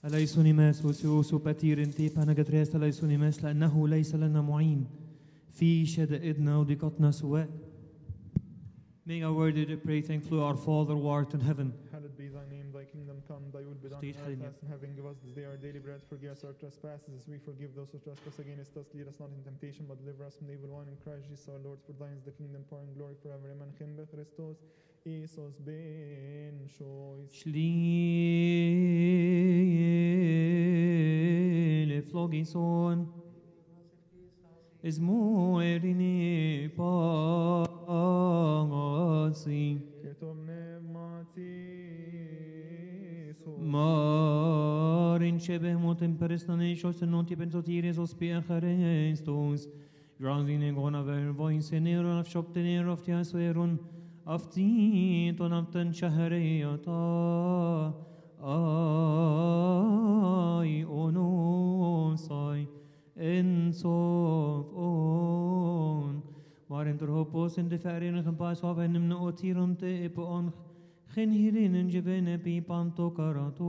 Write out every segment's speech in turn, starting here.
أليسونيماس وسيوس وباتير انتي باناجاترياس أليسونيماس لأنه ليس لنا معين في شدائدنا وضيقتنا سواء May our word to pray thankfully our Father who art in heaven. Hallowed be thy name, thy kingdom come, thy will be done Stage on earth hallelujah. as in heaven. Give us this day our daily bread. Forgive us our trespasses as we forgive those who trespass against us. Lead us not in temptation, but deliver us from the evil one. In Christ Jesus our Lord, for thine is the kingdom, power, and glory forever. Amen. Chimbe Christos, Isos ben shois. Schlile flogison is moerini pagasi Ketom pneumatiso. Marin shebe motem peristonishos and noti pentotires os piacharestos Grazine gona ver voisenero af shoptenero af tiasuerun af titon af ten shahareata ai onosai en sof on Waarin ter hopos in de verenigen pas af en hem otirum te epe on geen hierin en jevene pi panto karato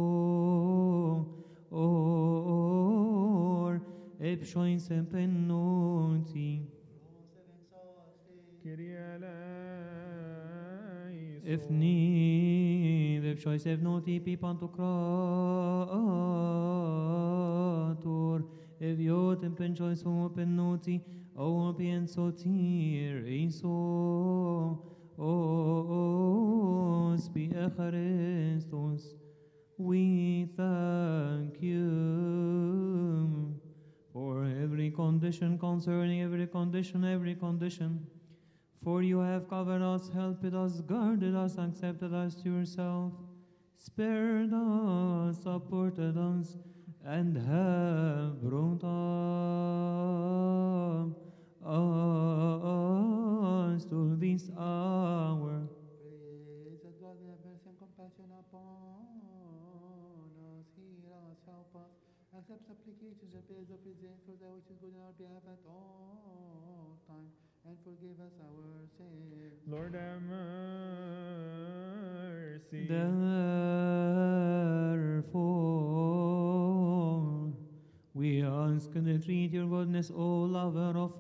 or ep shoin sempenoti Kyrie eleison. if ni ep shoin sevnoti pi panto krator if yotem pen shoin sumo penoti o pien sotir iso o spi echarestos We thank you for every condition concerning every condition, every condition. For you have covered us, helped us, guarded us, accepted us to yourself, spared us, supported us, and have brought us to this hour. Praise that God may have mercy and compassion upon us. Hear us, help us. Accept supplications and prayers of his saints for that which is good in our behalf at all time. And forgive us our sins. Lord have mercy. Therefore, we ask and entreat your goodness, O lover of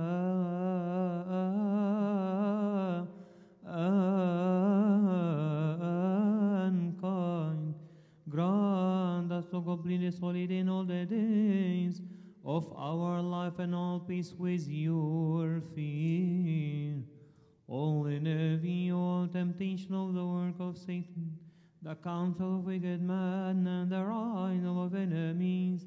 mankind. Grant us to complete this holiday in all the days of our life and all peace with your fear. All envy, all temptation of the work of Satan, the counsel of wicked men, and the rising of enemies,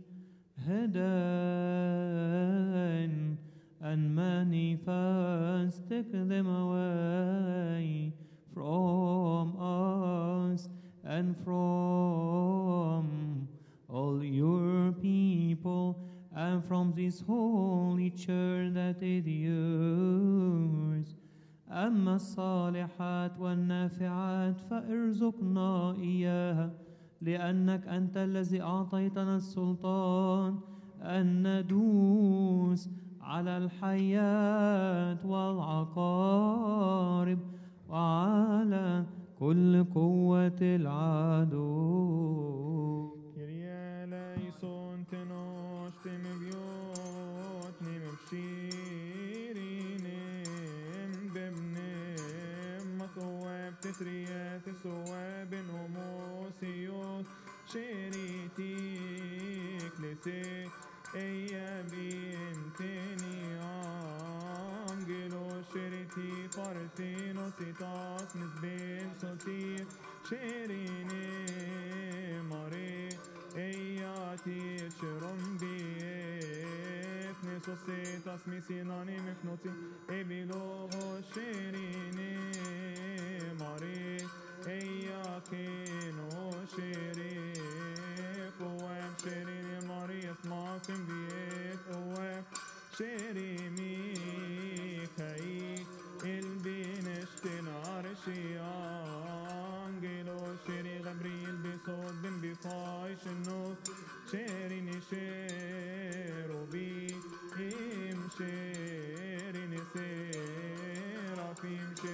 hidden and manifest, take them away from us and from all your people and from this holy church that is yours. أما الصالحات والنافعات فارزقنا إياها لأنك أنت الذي أعطيتنا السلطان أن ندوس على الحياة والعقارب وعلى كل قوة العدو Kyrie eleison tenos tem biot nim bshirinim bebnim mathueb titriyat suweb homosiot sheritik lese eyyabim teni angelo sheriti partinos itas nisbim sotir sherini mare eyati shirum biet nesositas misinani mifnoti ebilo sherini mare eyakino sheri Oem sherini marias makim biet oem sheri mikai البنشتن عرشي انجلو شيري غبريل بصوت بن بفايش النوت شيري نشيرو بي ام شيري نسيرافيم شيري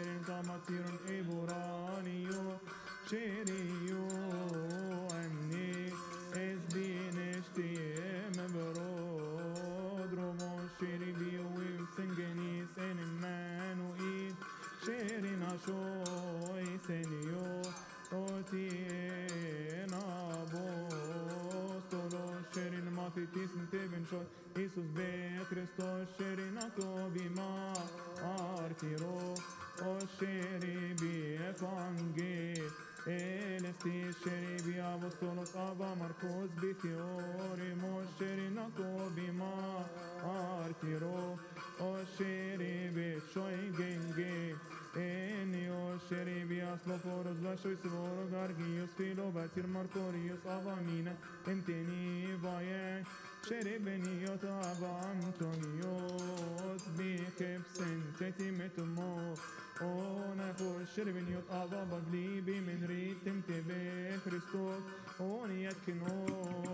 Esti Sheribi Apostolos Ava Marcos Bithiori Mosheri Nakobima Arkiro O Sheribi Shoy Genge Enio Sheribi Asloforos Vashois Voro Gargios Filo Batir Marcorios Avamina Enteni Vaye Sheribeniot Ava Antonios Bikep Senteti Metumo Ona for Sheribeniot Ava Baglibi Min Ritim Tebe Christos Oniat Kino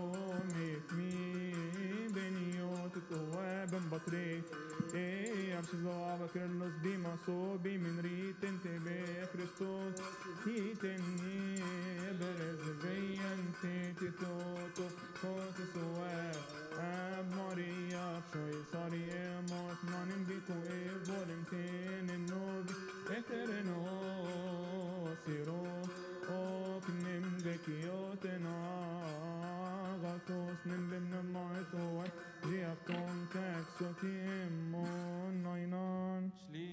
Mifmi Beniot Toabem Batre E Amshizo Ava Krellos Bima Sobi Min Ritim Tebe Christos Hiteni Berez Veyan Titoto Kote Soab Ab Maria Shoy Sari Emot Nanim Biko E Volentin En Novi Etereno Siro Ok Nim Bekioten Agatos Nim Bim Namaito Jiakton Taxoti Emon Nainan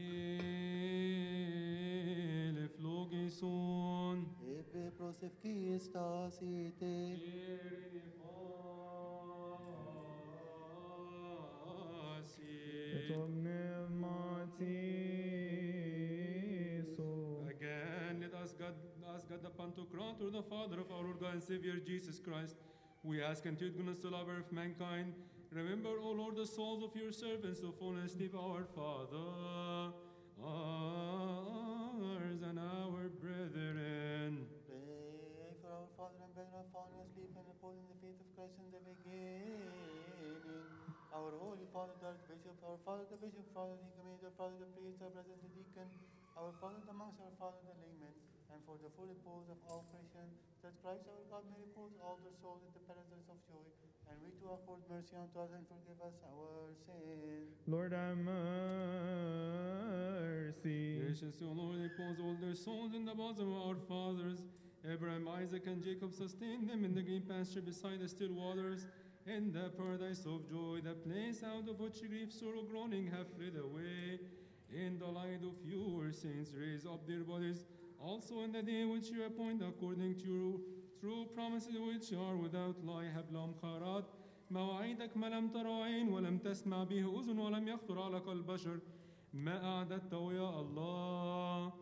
Schlile flogison. Ebe prosef Christos ite. Irifasi. Matiso Again, let us God, ask God the Pantocrator, the Father of our Lord God and Savior Jesus Christ. We ask continued goodness to lover of mankind. Remember, O Lord, the souls of your servants who fall asleep, our Father, ours and our brethren. Pray for our Father and brethren fallen asleep and repose in the faith of Christ in the beginning. Our Holy Father, the Bishop, our Father, the Bishop, Father, the Commander, Father, the priest, our brother, the deacon, our Father, the monks, our Father, the laymen, and for the full repose of all Christians, that Christ our God may repose all their souls in the paradise of joy, and we too afford mercy unto us and forgive us our sins. Lord have mercy. Gracious, O Lord, repose all their souls in the bosom of our fathers. Abraham, Isaac, and Jacob sustain them in the green pasture beside the still waters. In the paradise of joy, the place out of which grief, sorrow, groaning have fled away. In the light of your saints, raise up their bodies. Also in the day which you appoint according to your true promises which are without lie, have لهم خيرات. مواعيدك ما لم ترى عين ولم تسمع به أذن ولم يخطر على قلب بشر. ما أعددته يا الله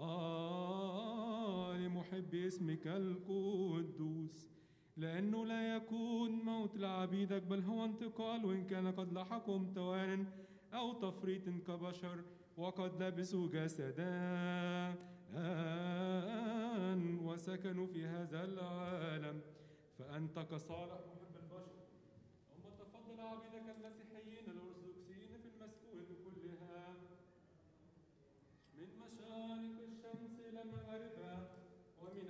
آه لمحب اسمك القدوس لأنه لا يكون موت لعبيدك بل هو انتقال وإن كان قد لحقهم توان أو تفريط كبشر وقد لبسوا جسدا وسكنوا في هذا العالم فأنت كصالح محب البشر ثم تفضل عبيدك المسيحيين الأرثوذكسيين في المسكونة كلها من مشارق الشمس إلى مغربها ومن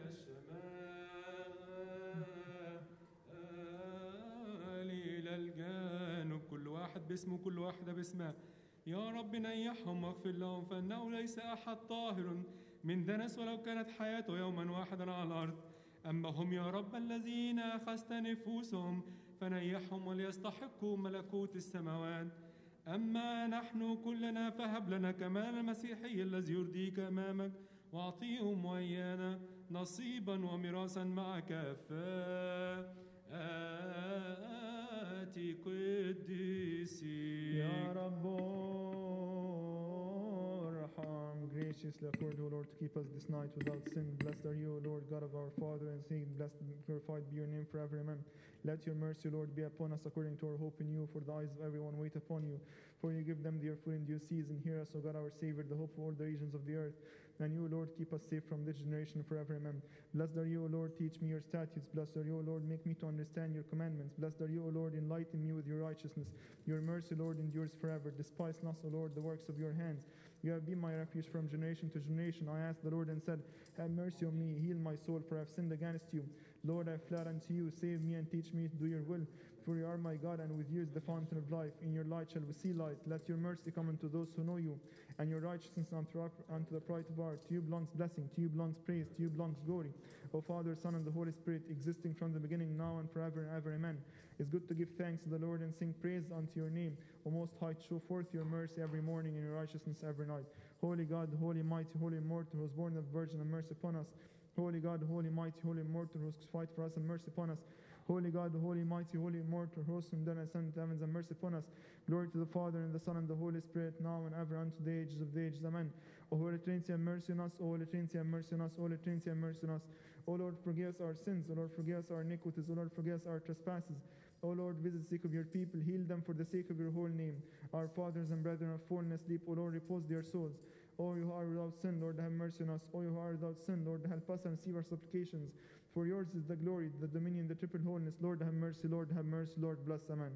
الشمال إلى الجنوب كل واحد باسمه كل واحدة باسمها يا رب نيحهم واغفر لهم فإنه ليس أحد طاهر من دنس ولو كانت حياته يوما واحدا على الأرض أما هم يا رب الذين أخذت نفوسهم فنيحهم وليستحقوا ملكوت السماوات أما نحن كلنا فهب لنا كمال المسيحي الذي يرضيك أمامك وأعطيهم وإيانا نصيبا وميراثا مع كفاءات قديسين يا رب ارحم graciously accord, O Lord, to keep us this night without sin. Blessed are you, O Lord, God of our Father and Saint. Blessed and glorified be your name forever. Amen. Let your mercy, Lord, be upon us according to our hope in you, for the eyes of everyone wait upon you. For you give them their food in due season. Hear us, O God, our Savior, the hope of all the regions of the earth. And you, Lord, keep us safe from this generation forever. Amen. Blessed are you, O Lord, teach me your statutes. Blessed are you, O Lord, make me to understand your commandments. Blessed are you, O Lord, enlighten me with your righteousness. Your mercy, Lord, endures forever. Despise not, O Lord, the works of your hands. You have been my refuge from generation to generation. I asked the Lord and said, Have mercy on me, heal my soul, for I have sinned against you. Lord, I fled unto you. Save me and teach me to do your will. For you are my God, and with you is the fountain of life. In your light shall we see light. Let your mercy come unto those who know you, and your righteousness unto, unto the pride of heart. To you belongs blessing, to you belongs praise, to you belongs glory. O Father, Son, and the Holy Spirit, existing from the beginning, now and forever and ever. Amen. It's good to give thanks to the Lord and sing praise unto your name. O Most High, show forth your mercy every morning and your righteousness every night. Holy God, the holy, mighty, holy, immortal, who was born of the Virgin, have mercy upon us. Holy God, holy mighty, holy immortal, who crucified for us, and mercy upon us. Holy God, holy mighty, holy immortal, who from then ascended to heavens, and mercy upon us. Glory to the Father, and the Son, and the Holy Spirit, now and ever, unto the ages of the ages. Amen. O Holy Trinity, have mercy on us. O Holy Trinity, have mercy on us. O Holy Trinity, have mercy on us. O Lord, forgive us our sins. O Lord, forgive us our iniquities. O Lord, forgive us our trespasses. O Lord, visit the sick of your people. Heal them for the sake of your holy name. Our fathers and brethren have fallen asleep. O Lord, repose their souls. O you who are without sin, Lord, have mercy on us. O you who are without sin, Lord, help us and receive our supplications. For yours is the glory, the dominion, the triple holiness. Lord, have mercy. Lord, have mercy. Lord, bless. Amen.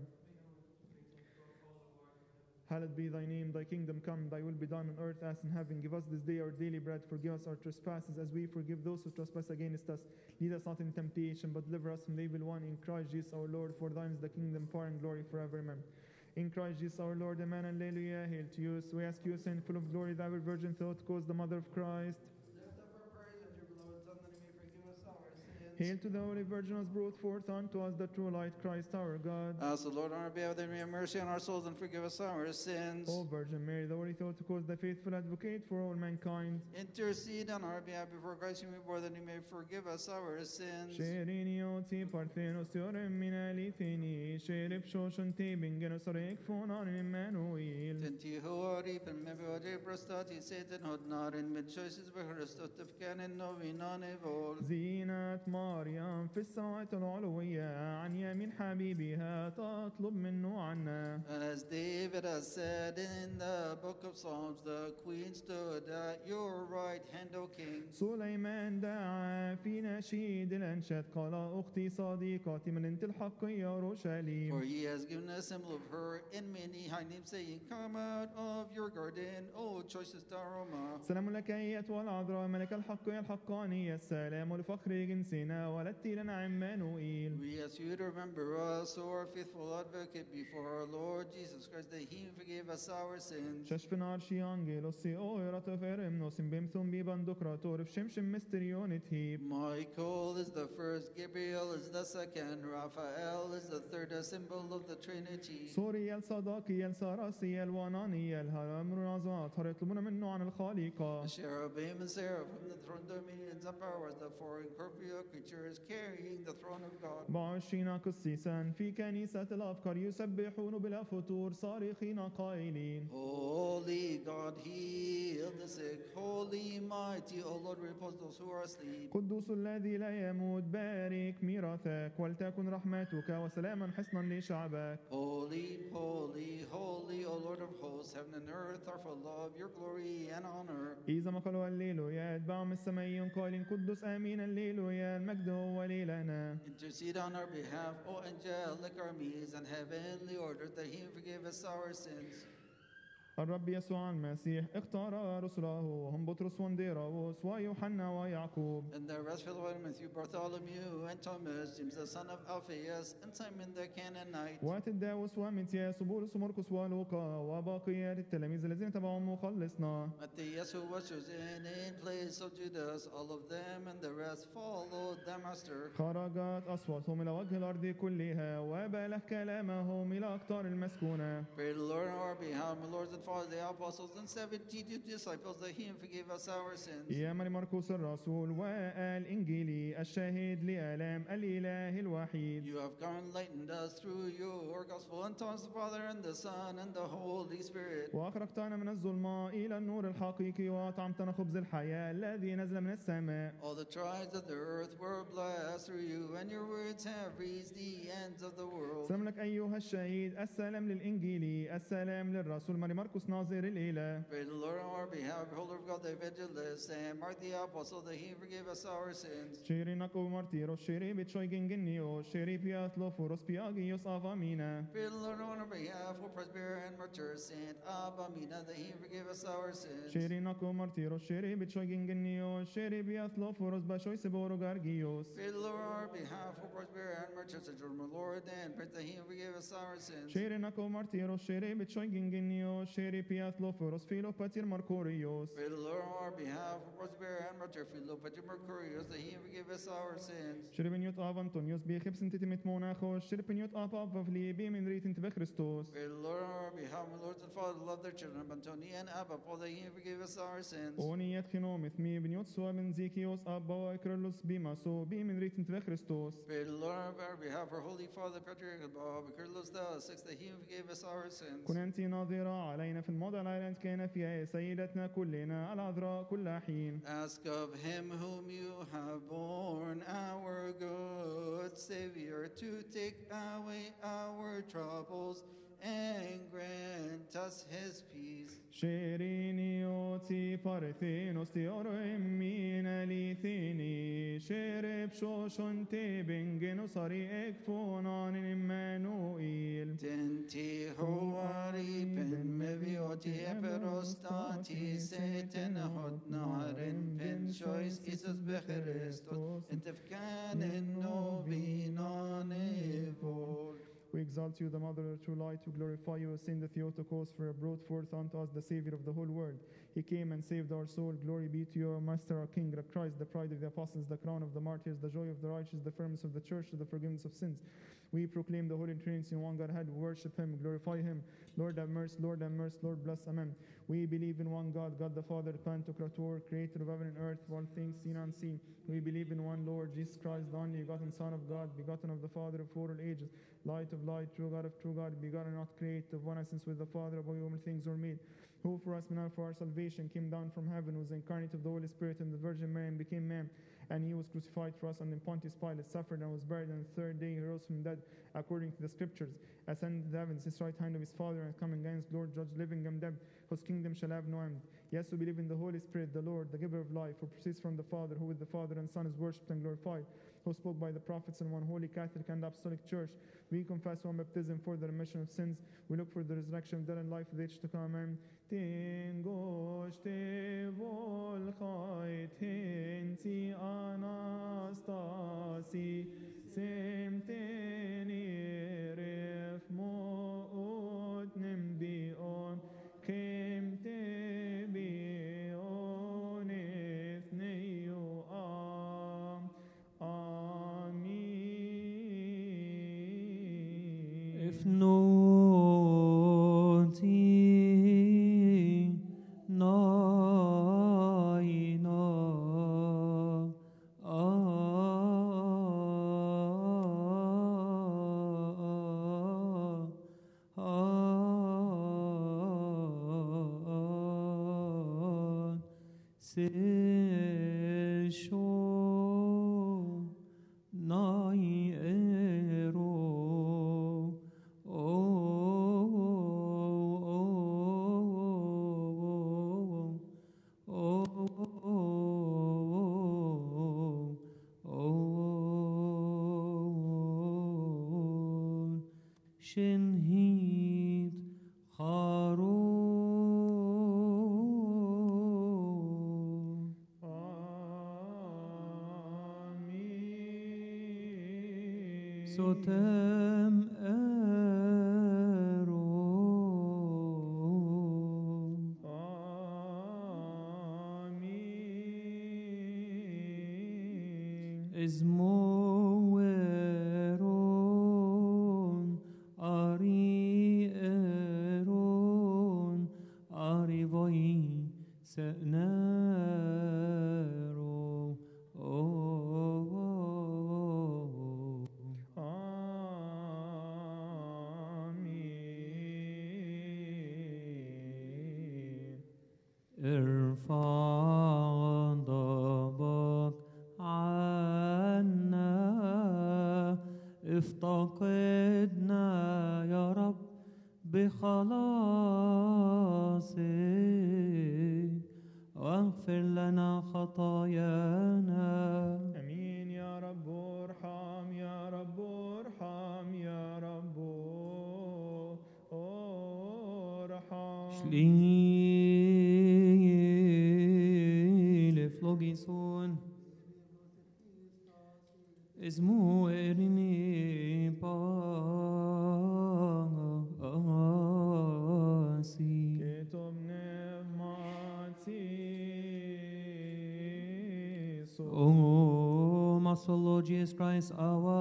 Hallowed be thy name, thy kingdom come, thy will be done on earth as in heaven. Give us this day our daily bread, forgive us our trespasses as we forgive those who trespass against us. Lead us not in temptation, but deliver us from the evil one. In Christ Jesus our Lord, for thine is the kingdom, power, and glory forever. Amen. In Christ Jesus our Lord, Amen. Alleluia. Hail to you. So we ask you, Saint, full of glory, thou virgin thought, cause the mother of Christ. Lift up our praise unto your beloved Son, that he may forgive us our sins. Hail to the Holy Virgin, has brought forth unto us the true light, Christ our God. Ask the Lord on our behalf that he may have mercy on our souls and forgive us our sins. O Virgin Mary, the Holy Thought, cause the faithful advocate for all mankind. Intercede on our behalf before Christ whom we bore that he may forgive us our sins. Şehrinioti parthenos diorem min alithini Şerif şoşun tebin genosarek fonan Emmanuel Tinti huari pen mebi oje prostati seten hodnarin med choices behristot tefkanen novinane vol. زينة مريم في السماوات العلوية عن يمين حبيبها تطلب منه عنا As David has said in the book of Psalms, the queen stood at your right hand, O king. سليمان دعا في نشيد الأنشاد قال أختي صديقتي من أنت الحق يا For أورشليم he has given a symbol of her in many high names, saying, Come out of your garden, O choicest aroma. سلام لك أيتها العذراء ملك الحق يا الحقاني السلام لفخر جنسنا ولدت لنا عمانوئيل We ask you to remember us, O our faithful advocate, before our Lord Jesus Christ, that he forgave us our sins. ششفن عرشي أنجيلوس أويرات فيرمنوس بمثم ببندقراطور في شمشم مستريون تهيب Michael is the first, Gabriel is the second, Raphael is the third, a symbol of the Trinity. سوري الصداقي السراسي الواناني الهرم العظات يطلبون منه عن الخالقة The cherubim and seraphim, the throne dominions and powers, the four incorporeal creatures carrying the throne of God. بعشرين قسيسا في كنيسة الأبكار يسبحون بلا فتور صارخين قائلين Holy God, heal the sick. Holy, mighty, O Lord, repose those who are asleep. قدوس الذي لا يموت بارك ميراثك ولتكن رحمتك وسلاما حصنا لشعبك Holy, holy, holy, O Lord of hosts, heaven and earth are full of your glory and honor. إذا ما قالوا الليل يا أتباعهم السمائيون قائلين قدس آمين الليل يا المجد هو ليلنا Intercede on our behalf, O angelic armies and heavenly orders, that he forgive us our sins. الرب يسوع المسيح اختار رسله وهم بطرس ونديراوس ويوحنا ويعقوب And the rest fell away Matthew, Bartholomew, and Thomas, James the son of Alphaeus, and Simon the Canaanite. وتداوس ومتياس وبولس ومرقس ولوقا وبقية التلاميذ الذين تبعهم مخلصنا Matthias, who was chosen in place of Judas, all of them and the rest followed their master. خرجت أصواتهم إلى وجه الأرض كلها وبلغ كلامهم إلى أقطار المسكونة Pray the Lord on our behalf, my lords and fathers, the apostles, and seventy-two disciples, that he forgive us our sins. يا مريم مرقس الرسول والإنجيلي الشاهد لآلام الإله الوحيد You have enlightened us through your gospel, and taught us the Father and the Son and the Holy Spirit. وأخرجتنا من الظلمة إلى النور الحقيقي وأطعمتنا خبز الحياة الذي نزل من السماء All the tribes of the earth were blessed through you, and your words have reached the ends of the world. سلام لك أيها الشهيد السلام للإنجيلي السلام للرسول مريم مرقس ناظر الإله Pray the Lord on our behalf, beholder of God, the evangelist, and Mark the apostle, that he forgive us our sins. شيري نقو مرتيرو شيري بتشوي جنجنيو شيري بياتلو فوروس بياجيوس آفامينا Pray the Lord on our behalf, O Presbyter and Martyr, Saint Abamina, that he forgive us our sins. شيري نقو مرتيرو شيري بتشوي جنجنيو شيري بياتلو فوروس باشوي سبورو جارجيوس Pray the Lord on our behalf for prosperity and merchants of Jordan, Lord, and grant that he forgive us our sins. Shere nako martiros, shere bitchoiginginios, shere piatloforos, filopatir markorios. Pray the Lord on our behalf for prosperity and merchants, Philo, Pater Mercurius, that he forgive us our sins. Shere beniot av Antonios, bechib sintitimet monachos, shere beniot av avavli, bimin ritin tebe Christos. Pray the Lord on our behalf, my lords and fathers, love their children, of Antonia and Abba, Paul, that he forgive us our sins. Oni et chinomith mi beniot sua ben zikios, abba wa ikrolus bima, so bimin ritin tebe Christos. Pray the Lord on our behalf, our holy father, Patriarch of Bob, Carlos Della, six, that he forgive us our sins. كن أنت ناظرة علينا في الموضع الذي أنت كان فيها يا سيدتنا كلنا العذراء كل حين Ask of him whom you have borne, our good Savior, to take away our troubles and grant us his peace. شيريني أوتي بارثينوس تيورو إمينا ليثيني شيرب شوشون تيبنجن وصاري إكفونان إمانوئيل Tenti hoari pen mevioti eperostati seten hot naren pen choice Isus becherestos entefkan en novinan evol. We exalt you, the Mother of true light, to glorify you, Saint the Theotokos, for you have brought forth unto us the Savior of the whole world. He came and saved our soul. Glory be to you, our Master, our King, the Christ, the pride of the apostles, the crown of the martyrs, the joy of the righteous, the firmness of the church, the forgiveness of sins. We proclaim the Holy Trinity in one Godhead, we worship Him, glorify Him. Lord have mercy, Lord have mercy, Lord bless, Amen. We believe in one God, God the Father, Pantocrator, creator of heaven and earth, of all things seen and unseen. We believe in one Lord, Jesus Christ, the only begotten Son of God, begotten of the Father of all ages, light of light, true God of true God, begotten, not created, of one essence with the Father, of whom all things were made. Who for us and now for our salvation came down from heaven, was incarnate of the Holy Spirit and the Virgin Mary, and became man. And he was crucified for us under Pontius Pilate, suffered and was buried, and the third day he rose from the dead, according to the Scriptures. Ascended to the heavens, his right hand of his Father, and coming against Lord, judge living and dead, whose kingdom shall have no end. Yes, we believe in the Holy Spirit, the Lord, the giver of life, who proceeds from the Father, who with the Father and Son is worshipped and glorified, who spoke by the prophets in one holy Catholic and Apostolic Church. We confess one baptism for the remission of sins. We look for the resurrection of dead and life of the age to come. Amen. Tingoște volcai tensi anastasi semteni ref moot nimbion kem te bion ethneu am amin If noti naina se sho nai ero شنهيد خارون آمين ستم أرو آمين Izmoeron, Ari Eron, Ari Voi, Senero. آمين ارفع ضبط عنا افتقدنا يا رب بخلاصك واغفر لنا خطايانا امين يا رب ارحم يا رب ارحم يا رب ارحم Schlile flogison اسمه إرني باسي كتب نعمتي Oh, Master Lord Jesus Christ,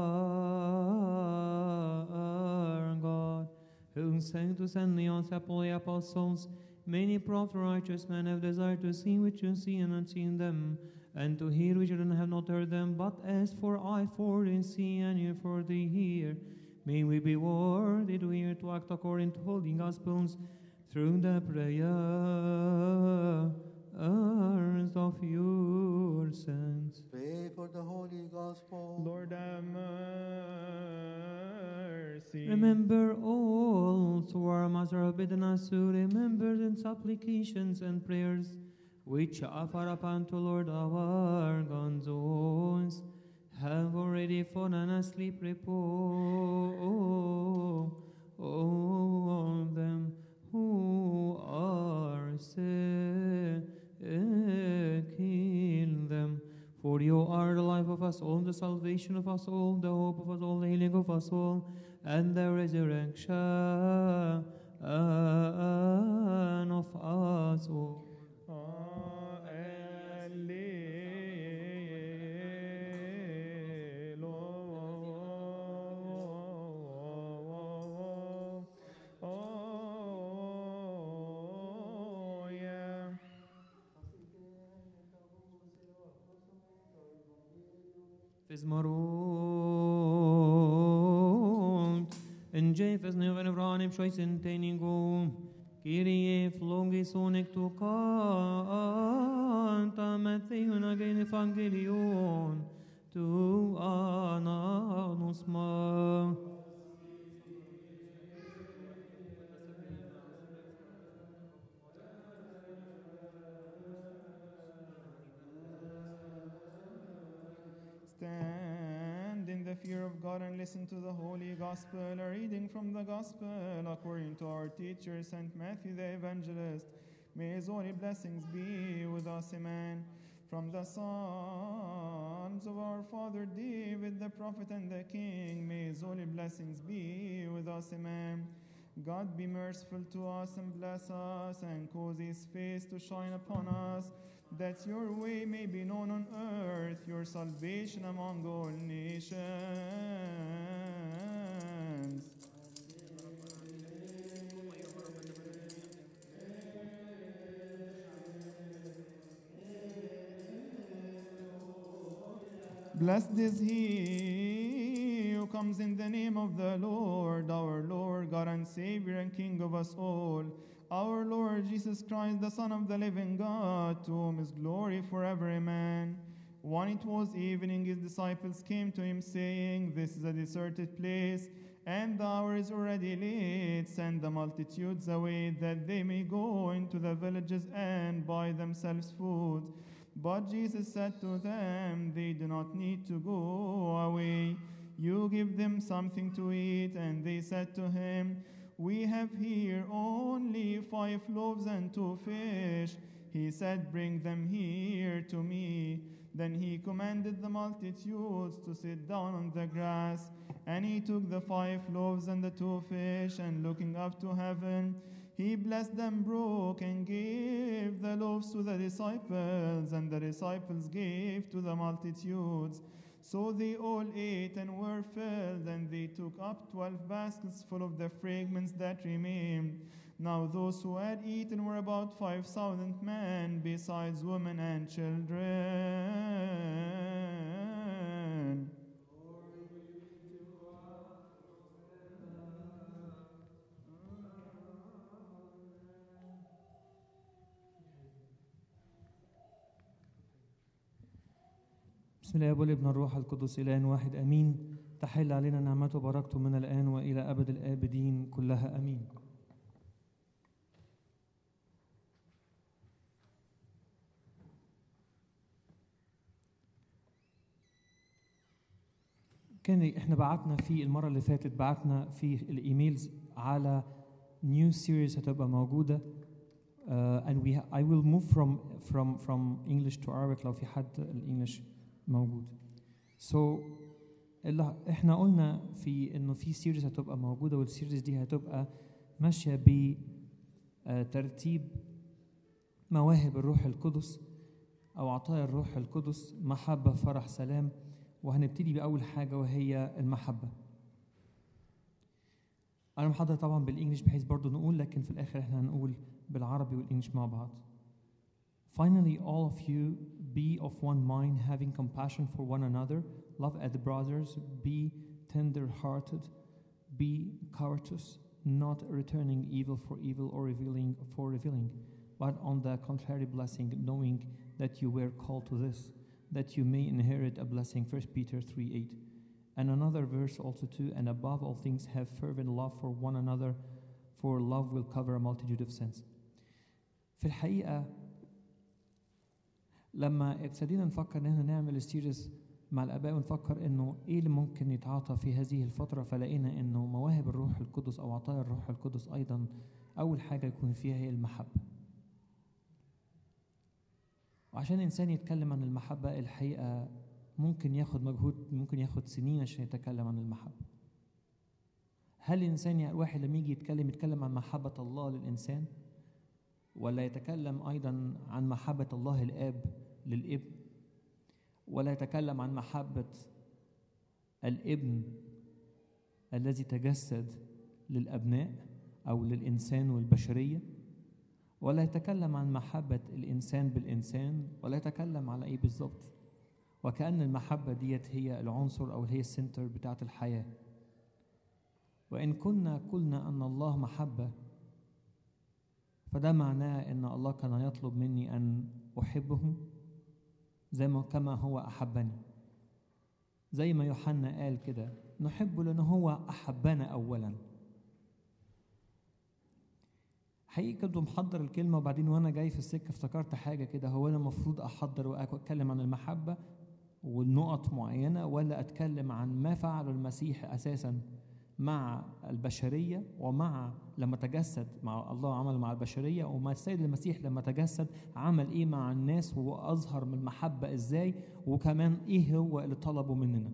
our God, who sang to send the holy apostles, many prophets, righteous men have desired to see which you see and not seen them, and to hear which you have not heard them. But as for I, for they see, and ear for they hear, may we be worthy to hear to act according to holy gospels through the prayers of your saints. Pray for the Holy Gospel. Lord have mercy. Remember all to our Master have bidden us to remember the supplications and prayers which offer up unto Lord our God's ones have already fallen asleep repose all them who are sick in them. For you are the life of us all, the salvation of us all, the hope of us all, the healing of us all, and the resurrection of us all. Fismaront, en Jefes neven vranim shoisen teningum, Kyrie flongison ectu canta Matthew again evangelion, tu ananus ma. Stand in the fear of God and listen to the Holy Gospel, a reading from the Gospel according to our teacher, St. Matthew the Evangelist. May his holy blessings be with us, Amen. From the Psalms of our father David, the prophet and the king, may his holy blessings be with us, Amen. God be merciful to us and bless us and cause his face to shine upon us, that your way may be known on earth, your salvation among all nations. Blessed is he who comes in the name of the Lord, our Lord, God and Savior and King of us all, our Lord Jesus Christ, the Son of the living God, to whom is glory forever. Amen. When it was evening, his disciples came to him, saying, This is a deserted place, and the hour is already late. Send the multitudes away, that they may go into the villages and buy themselves food. But Jesus said to them, They do not need to go away. You give them something to eat. And they said to him, We have here only five loaves and two fish. He said, Bring them here to me. Then he commanded the multitudes to sit down on the grass. And he took the five loaves and the two fish, and looking up to heaven, he blessed them, broke, and gave the loaves to the disciples, and the disciples gave to the multitudes. So they all ate and were filled, and they took up twelve baskets full of the fragments that remained. Now those who had eaten were about five thousand men, besides women and children. بسم الله والابن الروح القدس الان واحد امين تحل علينا نعمته وبركته من الان والى ابد الابدين كلها امين كان احنا بعتنا في المره اللي فاتت بعتنا في الايميلز على نيو سيريز هتبقى موجوده uh, and we ha- I will move from from from English to Arabic لو في حد الانجليش موجود. So اللي احنا قلنا في انه في سيريز هتبقى موجوده والسيريز دي هتبقى ماشيه بترتيب مواهب الروح القدس او عطايا الروح القدس محبه فرح سلام وهنبتدي باول حاجه وهي المحبه انا محضر طبعا بالانجلش بحيث برضو نقول لكن في الاخر احنا هنقول بالعربي والانجلش مع بعض Finally, all of you be of one mind, having compassion for one another, love as brothers, be tender hearted, be courteous, not returning evil for evil or revealing for revealing, but on the contrary, blessing, knowing that you were called to this, that you may inherit a blessing. 1 Peter 3 8. And another verse also, too, and above all things, have fervent love for one another, for love will cover a multitude of sins. في الحقيقة لما ابتدينا نفكر ان احنا نعمل السيريز مع الاباء ونفكر انه ايه اللي ممكن يتعاطى في هذه الفتره فلقينا انه مواهب الروح القدس او عطايا الروح القدس ايضا اول حاجه يكون فيها هي المحبه وعشان الانسان يتكلم عن المحبه الحقيقه ممكن ياخد مجهود ممكن ياخد سنين عشان يتكلم عن المحبه هل الانسان يعني واحد لما يجي يتكلم يتكلم عن محبه الله للانسان ولا يتكلم ايضا عن محبه الله الاب للابن ولا يتكلم عن محبه الابن الذي تجسد للابناء او للانسان والبشريه ولا يتكلم عن محبه الانسان بالانسان ولا يتكلم على ايه بالظبط وكأن المحبة ديت هي العنصر أو هي السنتر بتاعت الحياة وإن كنا قلنا أن الله محبة فده معناه أن الله كان يطلب مني أن أحبه زي ما كما هو أحبني زي ما يوحنا قال كده نحبه لأنه هو أحبنا أولا حقيقي كنت محضر الكلمة وبعدين وأنا جاي في السكة افتكرت حاجة كده هو أنا المفروض أحضر وأتكلم عن المحبة والنقط معينة ولا أتكلم عن ما فعله المسيح أساسا مع البشرية ومع لما تجسد مع الله عمل مع البشرية وما السيد المسيح لما تجسد عمل إيه مع الناس وأظهر من المحبة إزاي وكمان إيه هو اللي طلبه مننا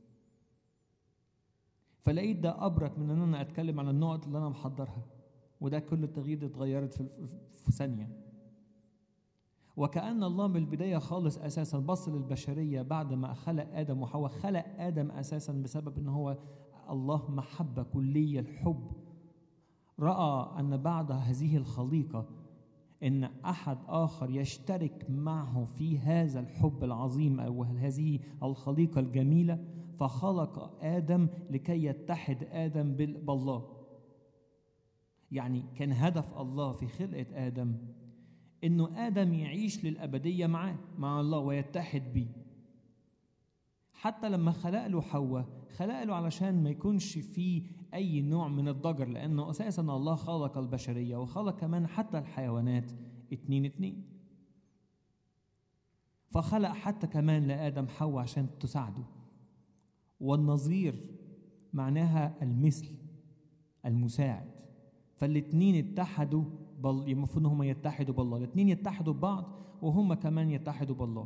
فلقيت ده أبرك من إن أنا أتكلم عن النقط اللي أنا محضرها وده كل التغيير اللي اتغيرت في, في ثانية وكأن الله من البداية خالص أساسا بص للبشرية بعد ما خلق آدم وحواء خلق آدم أساسا بسبب إن هو الله محبة كلية الحب رأى أن بعد هذه الخليقة إن أحد آخر يشترك معه في هذا الحب العظيم أو هذه الخليقة الجميلة فخلق آدم لكي يتحد آدم بالله يعني كان هدف الله في خلقة آدم إنه آدم يعيش للأبدية معاه مع الله ويتحد بيه حتى لما خلق له حواء خلق له علشان ما يكونش فيه أي نوع من الضجر لأنه أساسا الله خلق البشرية وخلق كمان حتى الحيوانات اتنين اتنين فخلق حتى كمان لآدم حواء عشان تساعده والنظير معناها المثل المساعد فالاتنين اتحدوا بل المفروض ان هم يتحدوا بالله الاتنين يتحدوا ببعض وهم كمان يتحدوا بالله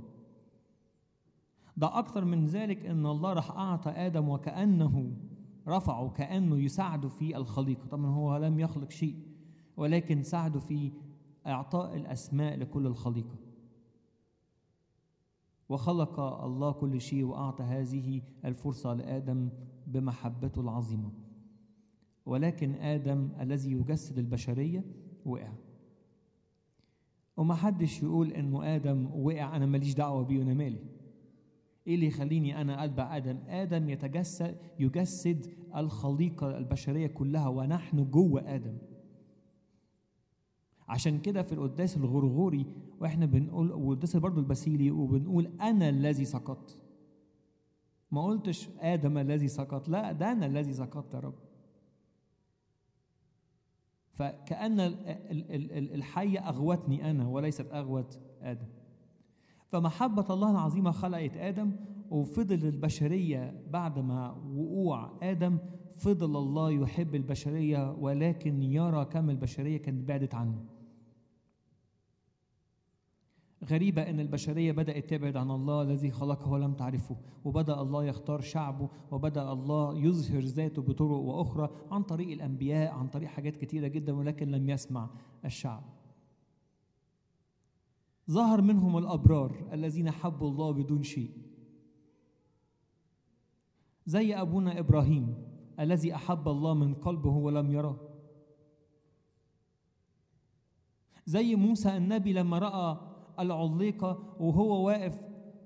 ده اكتر من ذلك ان الله راح اعطى ادم وكانه رفعه كانه يساعده في الخليقه طبعا هو لم يخلق شيء ولكن ساعده في اعطاء الاسماء لكل الخليقه وخلق الله كل شيء واعطى هذه الفرصه لادم بمحبته العظيمه ولكن ادم الذي يجسد البشريه وقع وما حدش يقول انه ادم وقع انا ماليش دعوه بيه وانا مالي ايه اللي يخليني انا اتبع ادم ادم يتجسد يجسد الخليقه البشريه كلها ونحن جوه ادم عشان كده في القداس الغرغوري واحنا بنقول والقداس برضه البسيلي وبنقول انا الذي سقطت ما قلتش ادم الذي سقط لا ده انا الذي سقطت يا رب فكأن الحية أغوتني أنا وليست أغوت آدم فمحبة الله العظيمة خلقت آدم وفضل البشرية بعد ما وقوع آدم فضل الله يحب البشرية ولكن يرى كم البشرية كانت بعدت عنه غريبة أن البشرية بدأت تبعد عن الله الذي خلقه ولم تعرفه وبدأ الله يختار شعبه وبدأ الله يظهر ذاته بطرق وأخرى عن طريق الأنبياء عن طريق حاجات كتيرة جدا ولكن لم يسمع الشعب ظهر منهم الأبرار الذين حبوا الله بدون شيء زي أبونا إبراهيم الذي أحب الله من قلبه ولم يراه زي موسى النبي لما رأى العليقة وهو واقف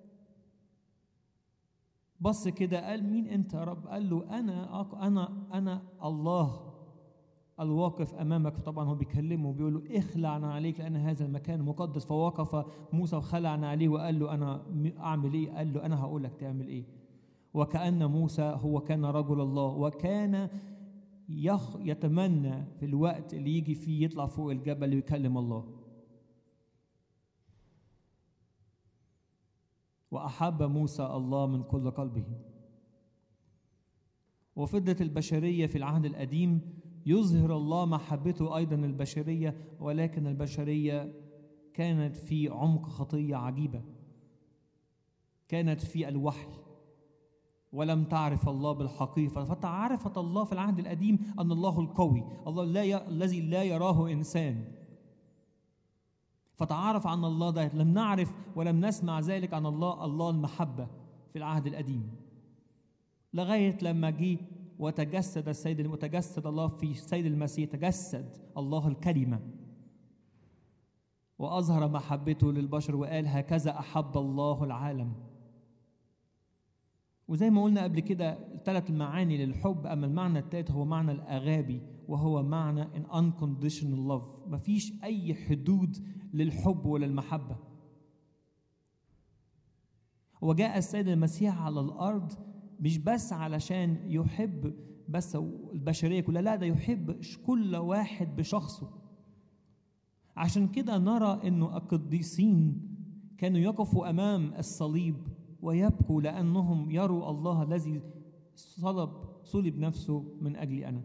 بص كده قال مين انت يا رب قال له انا أق- انا انا الله الواقف امامك طبعا هو بيكلمه بيقول له اخلعنا عليك لان هذا المكان مقدس فوقف موسى وخلعنا عليه وقال له انا م- اعمل ايه قال له انا هقول لك تعمل ايه وكأن موسى هو كان رجل الله وكان يخ يتمنى في الوقت اللي يجي فيه يطلع فوق الجبل ويكلم الله وأحب موسى الله من كل قلبه وفضلت البشرية في العهد القديم يظهر الله محبته أيضا البشرية ولكن البشرية كانت في عمق خطية عجيبة كانت في الوحي ولم تعرف الله بالحقيقة فتعرفت الله في العهد القديم أن الله القوي الله لا ي... الذي لا يراه إنسان فتعرف عن الله ده لم نعرف ولم نسمع ذلك عن الله الله المحبة في العهد القديم لغاية لما جه وتجسد السيد وتجسد الله في السيد المسيح تجسد الله الكلمة وأظهر محبته للبشر وقال هكذا أحب الله العالم وزي ما قلنا قبل كده ثلاث المعاني للحب أما المعنى الثالث هو معنى الأغابي وهو معنى an unconditional love مفيش أي حدود للحب وللمحبة وجاء السيد المسيح على الأرض مش بس علشان يحب بس البشرية كلها لا ده يحب كل واحد بشخصه عشان كده نرى انه القديسين كانوا يقفوا امام الصليب ويبكوا لانهم يروا الله الذي صلب صلب نفسه من اجلي انا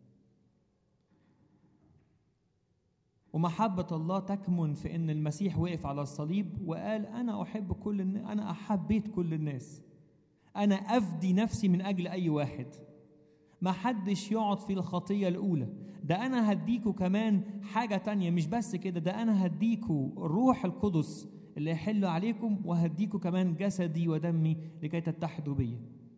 ومحبة الله تكمن في ان المسيح وقف على الصليب وقال انا احب كل الناس انا احبيت كل الناس انا افدي نفسي من اجل اي واحد ما حدش يقعد في الخطية الأولى ده أنا هديكوا كمان حاجة تانية مش بس كده ده أنا هديكوا الروح القدس اللي يحل عليكم وهديكوا كمان جسدي ودمي لكي تتحدوا بيا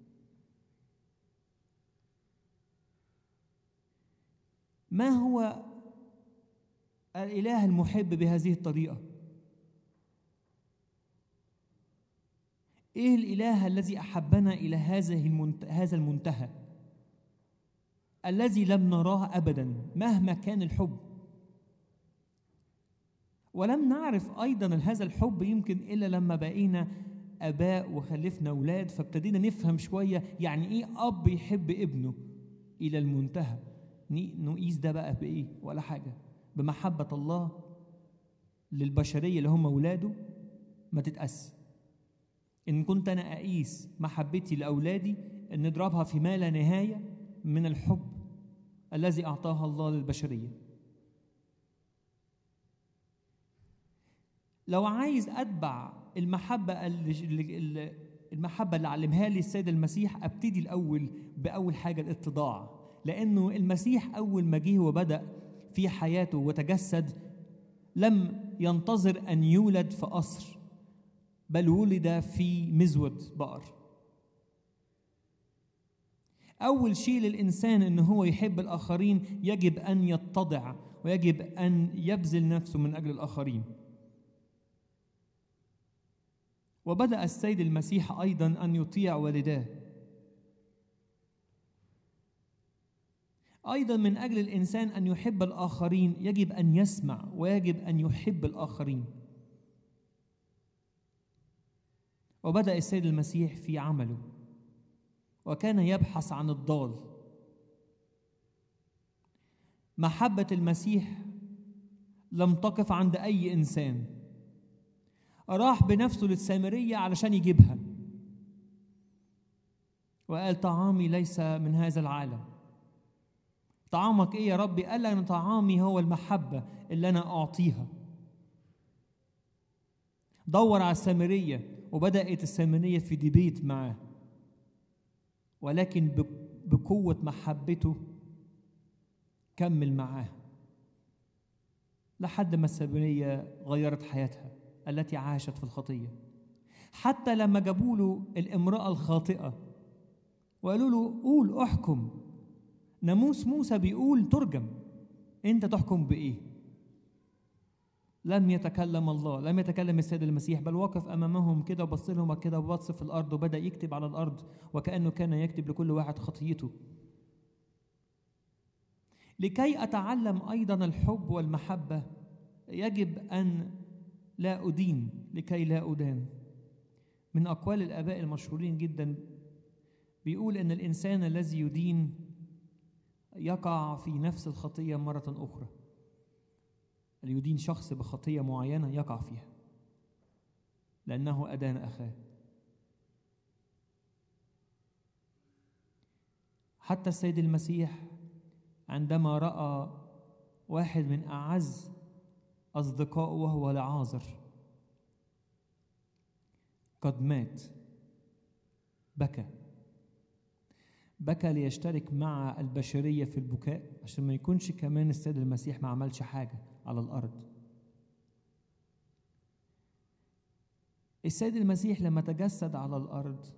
ما هو الإله المحب بهذه الطريقة إيه الإله الذي أحبنا إلى هذه المنت... هذا المنتهى الذي لم نراه ابدا مهما كان الحب ولم نعرف ايضا هذا الحب يمكن الا لما بقينا اباء وخلفنا اولاد فابتدينا نفهم شويه يعني ايه اب يحب ابنه الى المنتهى نقيس ده بقى بايه ولا حاجه بمحبه الله للبشريه اللي هم اولاده ما تتقاس ان كنت انا اقيس محبتي لاولادي ان نضربها في ما لا نهايه من الحب الذي اعطاها الله للبشريه لو عايز اتبع المحبه اللي المحبه اللي علمها لي السيد المسيح ابتدي الاول باول حاجه الاتضاع لانه المسيح اول ما جه وبدا في حياته وتجسد لم ينتظر ان يولد في قصر بل ولد في مزود بقر أول شيء للإنسان إن هو يحب الآخرين يجب أن يتضع ويجب أن يبذل نفسه من أجل الآخرين. وبدأ السيد المسيح أيضا أن يطيع والداه. أيضا من أجل الإنسان أن يحب الآخرين يجب أن يسمع ويجب أن يحب الآخرين. وبدأ السيد المسيح في عمله. وكان يبحث عن الضال محبه المسيح لم تقف عند اي انسان راح بنفسه للسامريه علشان يجيبها وقال طعامي ليس من هذا العالم طعامك ايه يا ربي قال ان طعامي هو المحبه اللي انا اعطيها دور على السامرية وبدأت السامرية في ديبيت معاه ولكن بك- بقوة محبته كمل معاه لحد ما السامرية غيرت حياتها التي عاشت في الخطية حتى لما جابوا له الامرأة الخاطئة وقالوا له قول احكم ناموس موسى بيقول ترجم انت تحكم بايه لم يتكلم الله لم يتكلم السيد المسيح بل وقف امامهم كده وبص لهم كده وبص في الارض وبدا يكتب على الارض وكانه كان يكتب لكل واحد خطيته لكي اتعلم ايضا الحب والمحبه يجب ان لا ادين لكي لا ادان من اقوال الاباء المشهورين جدا بيقول ان الانسان الذي يدين يقع في نفس الخطيه مره اخرى اللي يدين شخص بخطيه معينه يقع فيها لانه ادان اخاه حتى السيد المسيح عندما راى واحد من اعز اصدقائه وهو لعازر قد مات بكى بكى ليشترك مع البشريه في البكاء عشان ما يكونش كمان السيد المسيح ما عملش حاجه على الارض السيد المسيح لما تجسد على الارض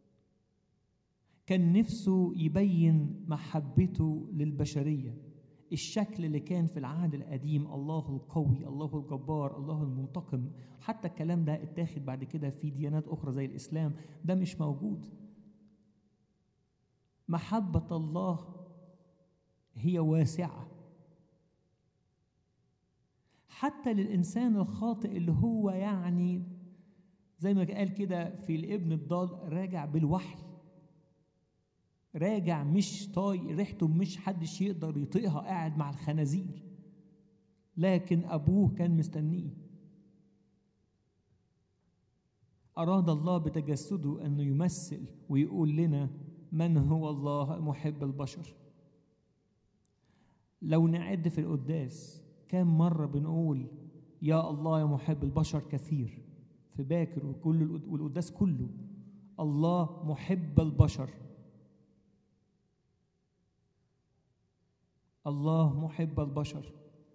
كان نفسه يبين محبته للبشريه الشكل اللي كان في العهد القديم الله القوي الله الجبار الله المنتقم حتى الكلام ده اتاخد بعد كده في ديانات اخرى زي الاسلام ده مش موجود محبه الله هي واسعه حتى للإنسان الخاطئ اللي هو يعني زي ما قال كده في الابن الضال راجع بالوحي راجع مش طايق ريحته مش حدش يقدر يطيقها قاعد مع الخنازير لكن أبوه كان مستنيه أراد الله بتجسده أنه يمثل ويقول لنا من هو الله محب البشر لو نعد في القداس كم مرة بنقول يا الله يا محب البشر كثير في باكر وكل القد- والقداس كله الله محب البشر الله محب البشر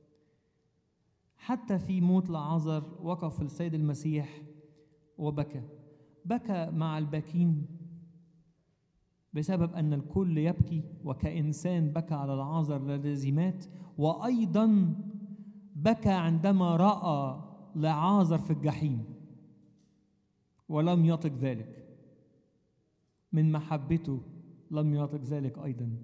حتى في موت لعازر وقف السيد المسيح وبكى بكى مع الباكين بسبب ان الكل يبكي وكانسان بكى على العازر الذي مات وايضا بكى عندما راى لعازر في الجحيم ولم يطق ذلك من محبته لم يطق ذلك ايضا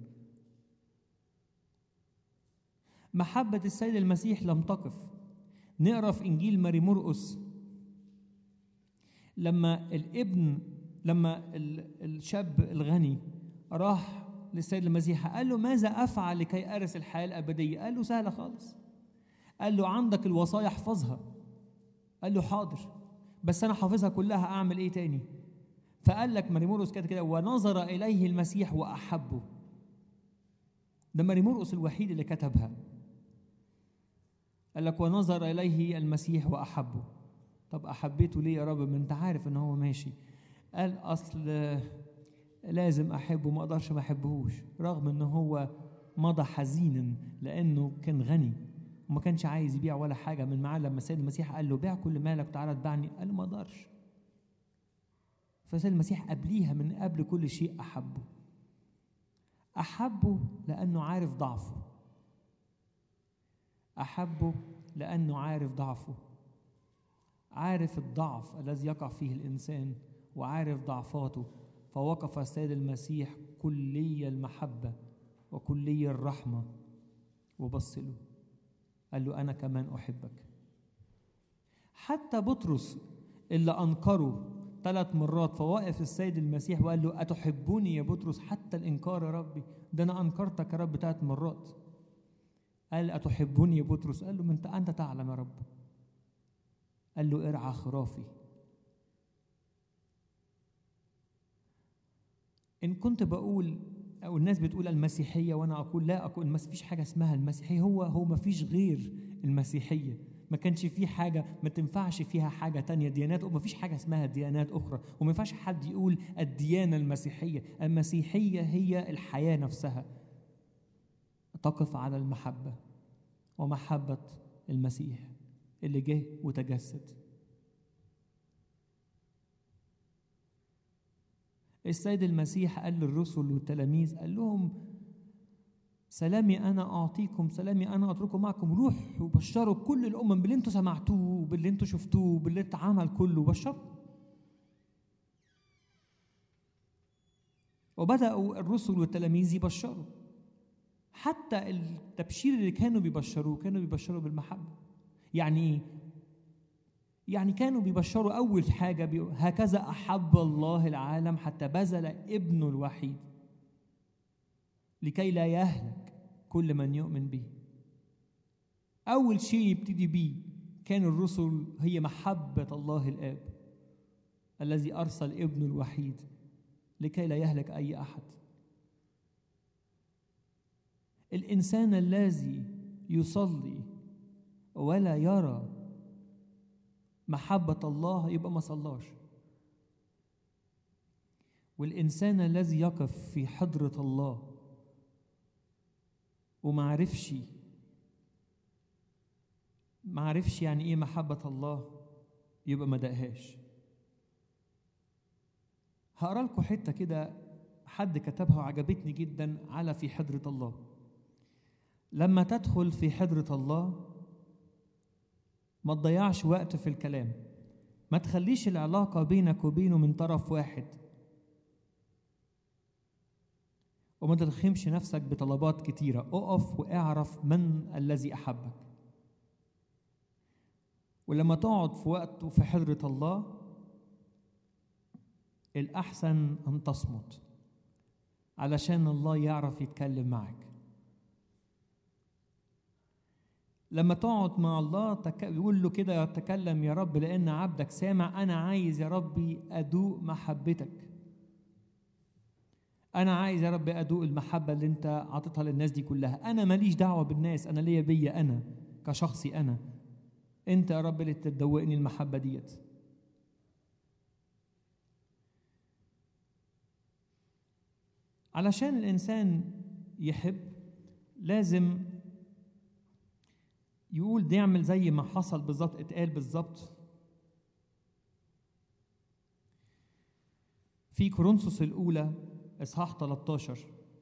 محبه السيد المسيح لم تقف نقرا في انجيل ماري مرقس لما الابن لما ال- الشاب الغني راح للسيد المسيح قال له ماذا افعل لكي ارث الحياه الابديه قال له سهله خالص قال له عندك الوصايا احفظها قال له حاضر بس انا حافظها كلها اعمل ايه تاني فقال لك مريمورقس كده كده ونظر اليه المسيح واحبه ده مريمورقس الوحيد اللي كتبها قال لك ونظر اليه المسيح واحبه طب احبيته ليه يا رب ما انت عارف ان هو ماشي قال اصل لازم احبه ما اقدرش ما احبهوش رغم ان هو مضى حزينا لانه كان غني وما كانش عايز يبيع ولا حاجه من معاه لما السيد المسيح قال له بيع كل مالك وتعالى اتبعني قال له ما اقدرش فالسيد المسيح قبليها من قبل كل شيء احبه احبه لانه عارف ضعفه احبه لانه عارف ضعفه عارف الضعف الذي يقع فيه الانسان وعارف ضعفاته فوقف السيد المسيح كلي المحبه وكلي الرحمه وبص له قال له انا كمان احبك حتى بطرس اللي انكره ثلاث مرات فواقف السيد المسيح وقال له اتحبني يا بطرس حتى الانكار يا ربي ده انا انكرتك يا رب ثلاث مرات قال اتحبني يا بطرس قال له من انت انت تعلم يا رب قال له ارعى خرافي ان كنت بقول او الناس بتقول المسيحيه وانا اقول لا اقول ما فيش حاجه اسمها المسيحيه هو هو ما فيش غير المسيحيه ما كانش فيه حاجة ما تنفعش فيها حاجة تانية ديانات وما فيش حاجة اسمها ديانات أخرى وما ينفعش حد يقول الديانة المسيحية المسيحية هي الحياة نفسها تقف على المحبة ومحبة المسيح اللي جه وتجسد السيد المسيح قال للرسل والتلاميذ قال لهم سلامي انا اعطيكم سلامي انا اتركه معكم روحوا وبشروا كل الامم باللي انتوا سمعتوه باللي انتوا شفتوه باللي اتعمل كله بشروا وبداوا الرسل والتلاميذ يبشروا حتى التبشير اللي كانوا بيبشروه كانوا بيبشروا بالمحبه يعني ايه يعني كانوا بيبشروا اول حاجه بي... هكذا احب الله العالم حتى بذل ابنه الوحيد لكي لا يهلك كل من يؤمن به اول شيء يبتدي بيه كان الرسل هي محبه الله الاب الذي ارسل ابنه الوحيد لكي لا يهلك اي احد الانسان الذي يصلي ولا يرى محبة الله يبقى ما صلاش والإنسان الذي يقف في حضرة الله وما عرفش ما عرفش يعني ايه محبة الله يبقى ما دقهاش هقرا لكم حتة كده حد كتبها وعجبتني جدا على في حضرة الله لما تدخل في حضرة الله ما تضيعش وقت في الكلام ما تخليش العلاقة بينك وبينه من طرف واحد وما تلخمش نفسك بطلبات كتيرة اقف واعرف من الذي أحبك ولما تقعد في وقت وفي حضرة الله الأحسن أن تصمت علشان الله يعرف يتكلم معك لما تقعد مع الله تك... يقول له كده تكلم يا رب لأن عبدك سامع أنا عايز يا ربي أدوق محبتك أنا عايز يا رب أدوق المحبة اللي أنت عاطتها للناس دي كلها أنا ماليش دعوة بالناس أنا ليا بيا أنا كشخصي أنا أنت يا رب اللي تدوقني المحبة ديت علشان الإنسان يحب لازم يقول ده يعمل زي ما حصل بالظبط اتقال بالظبط في كورنثوس الأولى إصحاح 13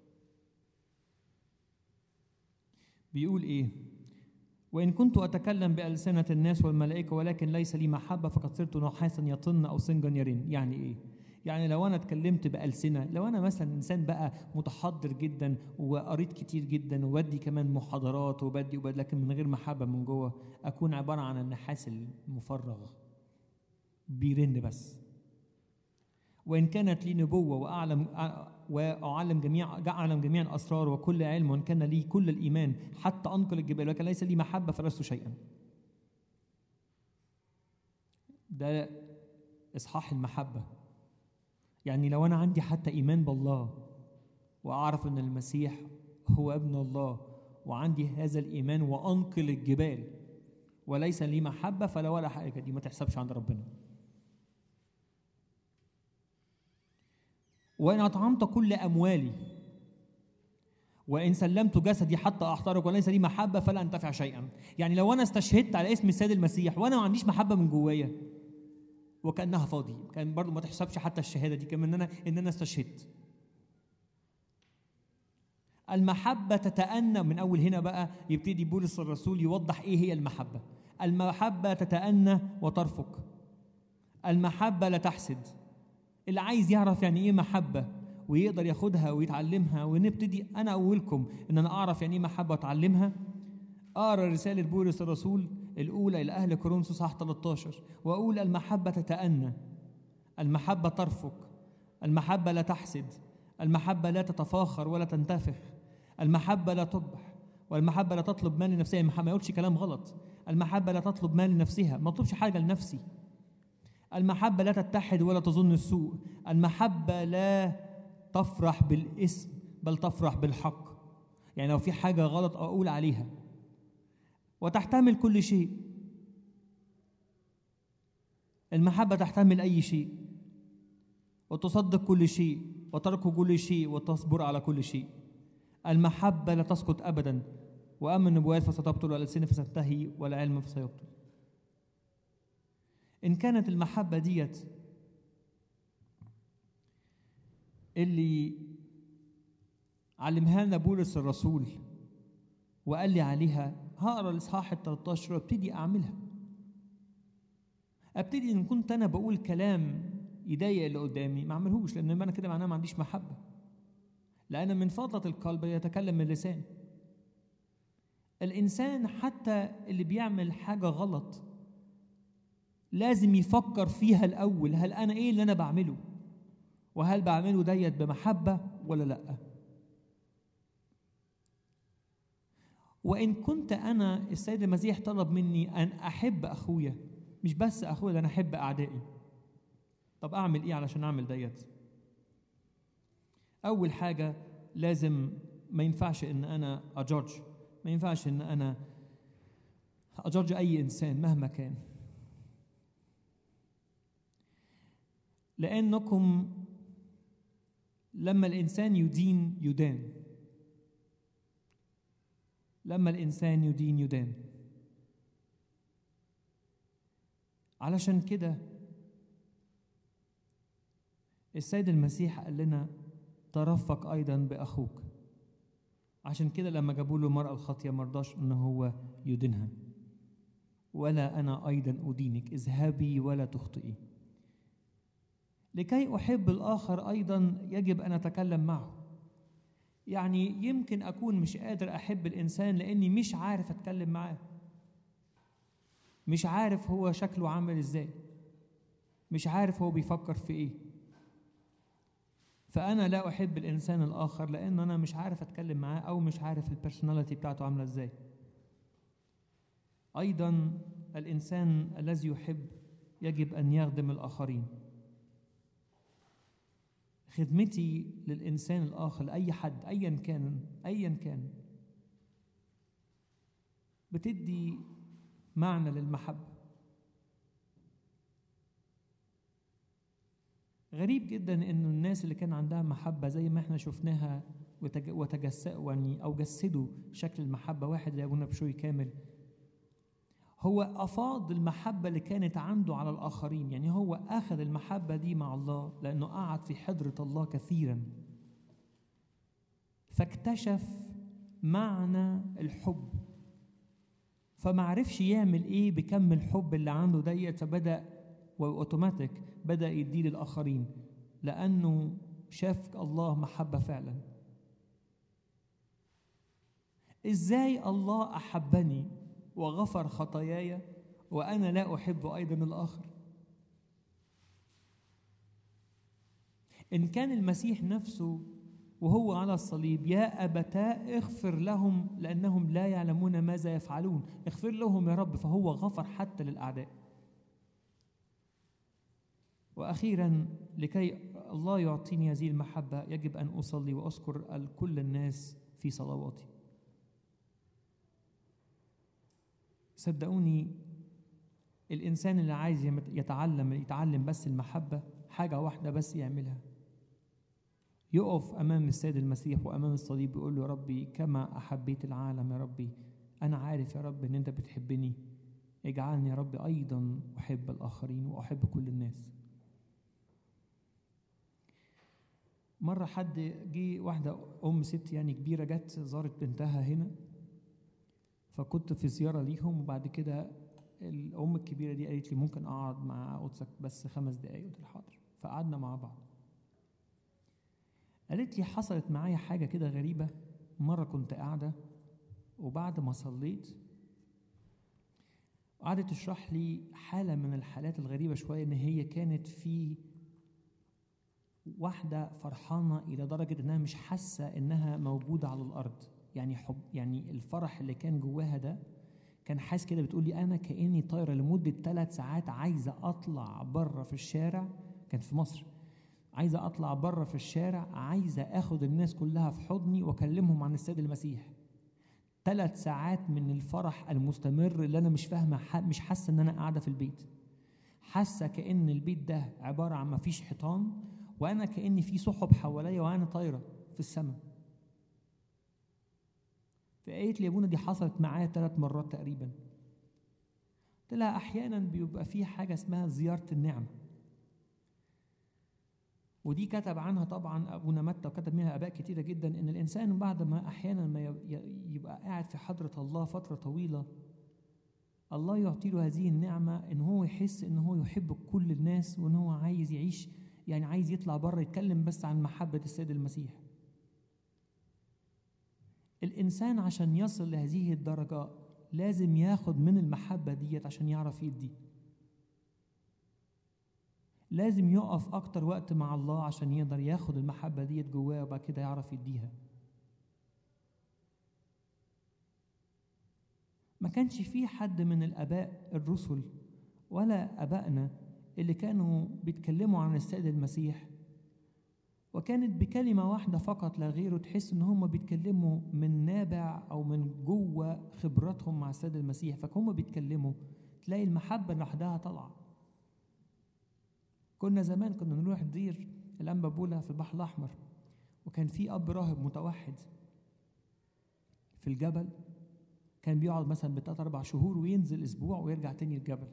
بيقول إيه؟ وإن كنت أتكلم بألسنة الناس والملائكة ولكن ليس لي محبة فقد صرت نحاسا يطن أو سنجا يرن يعني إيه؟ يعني لو أنا اتكلمت بألسنة لو أنا مثلا إنسان بقى متحضر جدا وقريت كتير جدا وبدي كمان محاضرات وبدي وبدي لكن من غير محبة من جوه أكون عبارة عن النحاس المفرغ بيرن بس وإن كانت لي نبوة وأعلم وأعلم جميع أعلم جميع الأسرار وكل علم وإن كان لي كل الإيمان حتى أنقل الجبال ولكن ليس لي محبة فلست شيئا. ده إصحاح المحبة. يعني لو أنا عندي حتى إيمان بالله وأعرف أن المسيح هو ابن الله وعندي هذا الإيمان وأنقل الجبال وليس لي محبة فلا ولا حاجة دي ما تحسبش عند ربنا. وإن أطعمت كل أموالي وإن سلمت جسدي حتى أحترق وليس لي محبة فلا أنتفع شيئا يعني لو أنا استشهدت على اسم السيد المسيح وأنا ما عنديش محبة من جوايا وكأنها فاضي كان برضو ما تحسبش حتى الشهادة دي كمان إن أنا إن أنا استشهدت المحبة تتأنى من أول هنا بقى يبتدي بولس الرسول يوضح إيه هي المحبة المحبة تتأنى وترفق المحبة لا تحسد اللي عايز يعرف يعني ايه محبه ويقدر ياخدها ويتعلمها ونبتدي انا اولكم ان انا اعرف يعني ايه محبه واتعلمها اقرا رساله بولس الرسول الاولى الى اهل كورنثوس صح 13 واقول المحبه تتأنى المحبه ترفق المحبه لا تحسد المحبه لا تتفاخر ولا تنتفخ المحبه لا تقبح والمحبه لا تطلب مال لنفسها ما يقولش كلام غلط المحبه لا تطلب مال لنفسها ما تطلبش حاجه لنفسي المحبة لا تتحد ولا تظن السوء المحبة لا تفرح بالاسم بل تفرح بالحق يعني لو في حاجة غلط أقول عليها وتحتمل كل شيء المحبة تحتمل أي شيء وتصدق كل شيء وترك كل شيء وتصبر على كل شيء المحبة لا تسقط أبدا وأما النبوات فستبطل والألسنة فستنتهي والعلم فسيبطل إن كانت المحبة ديت اللي علمها لنا بولس الرسول وقال لي عليها هقرا الاصحاح ال 13 وابتدي اعملها ابتدي ان كنت انا بقول كلام يضايق اللي قدامي ما اعملهوش لان انا كده معناه ما عنديش محبه لان من فضله القلب يتكلم من اللسان الانسان حتى اللي بيعمل حاجه غلط لازم يفكر فيها الاول هل انا ايه اللي انا بعمله وهل بعمله ديت بمحبه ولا لا وان كنت انا السيد المسيح طلب مني ان احب اخويا مش بس اخويا ده انا احب اعدائي طب اعمل ايه علشان اعمل ديت اول حاجه لازم ما ينفعش ان انا اجورج ما ينفعش ان انا اجورج اي انسان مهما كان لانكم لما الانسان يدين يدان لما الانسان يدين يدان علشان كده السيد المسيح قال لنا ترفق ايضا باخوك عشان كده لما جابوا له المراه الخاطيه ما رضاش ان هو يدينها ولا انا ايضا ادينك اذهبي ولا تخطئي لكي احب الاخر ايضا يجب ان اتكلم معه يعني يمكن اكون مش قادر احب الانسان لاني مش عارف اتكلم معاه مش عارف هو شكله عامل ازاي مش عارف هو بيفكر في ايه فانا لا احب الانسان الاخر لان انا مش عارف اتكلم معاه او مش عارف البرسوناليتي بتاعته عامله ازاي ايضا الانسان الذي يحب يجب ان يخدم الاخرين خدمتي للانسان الاخر لاي حد ايا كان ايا كان بتدي معنى للمحبه غريب جدا انه الناس اللي كان عندها محبه زي ما احنا شفناها وتجسدوا يعني او جسدوا شكل المحبه واحد زي ابونا بشوي كامل هو افاض المحبه اللي كانت عنده على الاخرين يعني هو اخذ المحبه دي مع الله لانه قعد في حضره الله كثيرا فاكتشف معنى الحب فما عرفش يعمل ايه بكم الحب اللي عنده ديت فبدا واوتوماتيك بدا يديه للاخرين لانه شاف الله محبه فعلا ازاي الله احبني وغفر خطاياي وانا لا احب ايضا الاخر ان كان المسيح نفسه وهو على الصليب يا ابتاء اغفر لهم لانهم لا يعلمون ماذا يفعلون اغفر لهم يا رب فهو غفر حتى للاعداء واخيرا لكي الله يعطيني هذه المحبه يجب ان اصلي واذكر كل الناس في صلواتي صدقوني الانسان اللي عايز يتعلم يتعلم بس المحبه حاجه واحده بس يعملها يقف امام السيد المسيح وامام الصليب يقول له يا ربي كما احبيت العالم يا ربي انا عارف يا رب ان انت بتحبني اجعلني يا رب ايضا احب الاخرين واحب كل الناس مرة حد جه واحدة أم ست يعني كبيرة جت زارت بنتها هنا فكنت في زيارة ليهم وبعد كده الأم الكبيرة دي قالت لي ممكن أقعد مع قدسك بس خمس دقايق قلت لها حاضر فقعدنا مع بعض قالت لي حصلت معايا حاجة كده غريبة مرة كنت قاعدة وبعد ما صليت قعدت تشرح لي حالة من الحالات الغريبة شوية إن هي كانت في واحدة فرحانة إلى درجة إنها مش حاسة إنها موجودة على الأرض يعني حب يعني الفرح اللي كان جواها ده كان حاسس كده بتقول لي أنا كأني طايرة لمدة ثلاث ساعات عايزة أطلع بره في الشارع كانت في مصر عايزة أطلع بره في الشارع عايزة أخد الناس كلها في حضني وأكلمهم عن السيد المسيح ثلاث ساعات من الفرح المستمر اللي أنا مش فاهمة مش حاسة إن أنا قاعدة في البيت حاسه كان البيت ده عباره عن ما فيش حيطان وانا كان في سحب حواليا وانا طايره في السماء فقالت لي يا ابونا دي حصلت معايا ثلاث مرات تقريبا قلت لها احيانا بيبقى في حاجه اسمها زياره النعمه ودي كتب عنها طبعا ابونا متى وكتب منها اباء كتيره جدا ان الانسان بعد ما احيانا ما ي- ي- يبقى قاعد في حضره الله فتره طويله الله يعطي له هذه النعمه ان هو يحس ان هو يحب كل الناس وان هو عايز يعيش يعني عايز يطلع بره يتكلم بس عن محبه السيد المسيح الانسان عشان يصل لهذه الدرجه لازم ياخد من المحبه ديت عشان يعرف يدي لازم يقف اكتر وقت مع الله عشان يقدر ياخد المحبه ديت جواه وبعد كده يعرف يديها ما كانش في حد من الاباء الرسل ولا ابائنا اللي كانوا بيتكلموا عن السيد المسيح وكانت بكلمه واحده فقط لا غيره تحس ان هم بيتكلموا من نابع او من جوه خبراتهم مع السيد المسيح فهم بيتكلموا تلاقي المحبه لوحدها طالعه كنا زمان كنا نروح دير الانبا بولا في البحر الاحمر وكان في اب راهب متوحد في الجبل كان بيقعد مثلا بثلاث اربع شهور وينزل اسبوع ويرجع تاني الجبل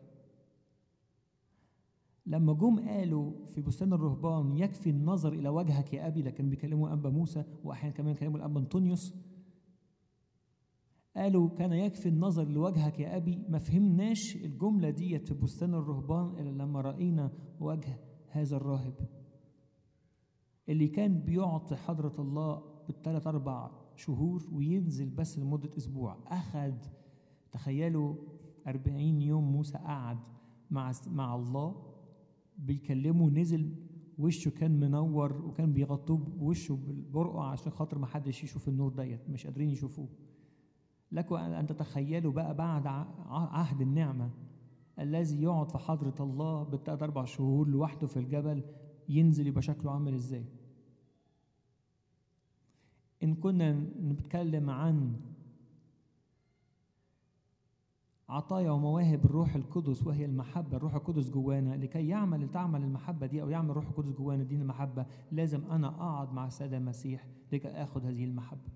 لما جم قالوا في بستان الرهبان يكفي النظر الى وجهك يا ابي لكن بيكلموا انبا موسى واحيانا كمان كلموا الانبا انطونيوس قالوا كان يكفي النظر لوجهك يا ابي ما فهمناش الجمله ديت في بستان الرهبان الا لما راينا وجه هذا الراهب اللي كان بيقعد في حضره الله بالثلاث اربع شهور وينزل بس لمده اسبوع اخذ تخيلوا أربعين يوم موسى قعد مع مع الله بيكلمه نزل وشه كان منور وكان بيغطوه بوشه بالبرقع عشان خاطر ما حدش يشوف النور ديت مش قادرين يشوفوه لكم ان تتخيلوا بقى بعد ع- عهد النعمه الذي يقعد في حضره الله بالثلاث اربع شهور لوحده في الجبل ينزل يبقى شكله عامل ازاي ان كنا نتكلم عن عطايا ومواهب الروح القدس وهي المحبة الروح القدس جوانا لكي يعمل تعمل المحبة دي أو يعمل الروح القدس جوانا دين المحبة لازم أنا أقعد مع السيد المسيح لكي آخد هذه المحبة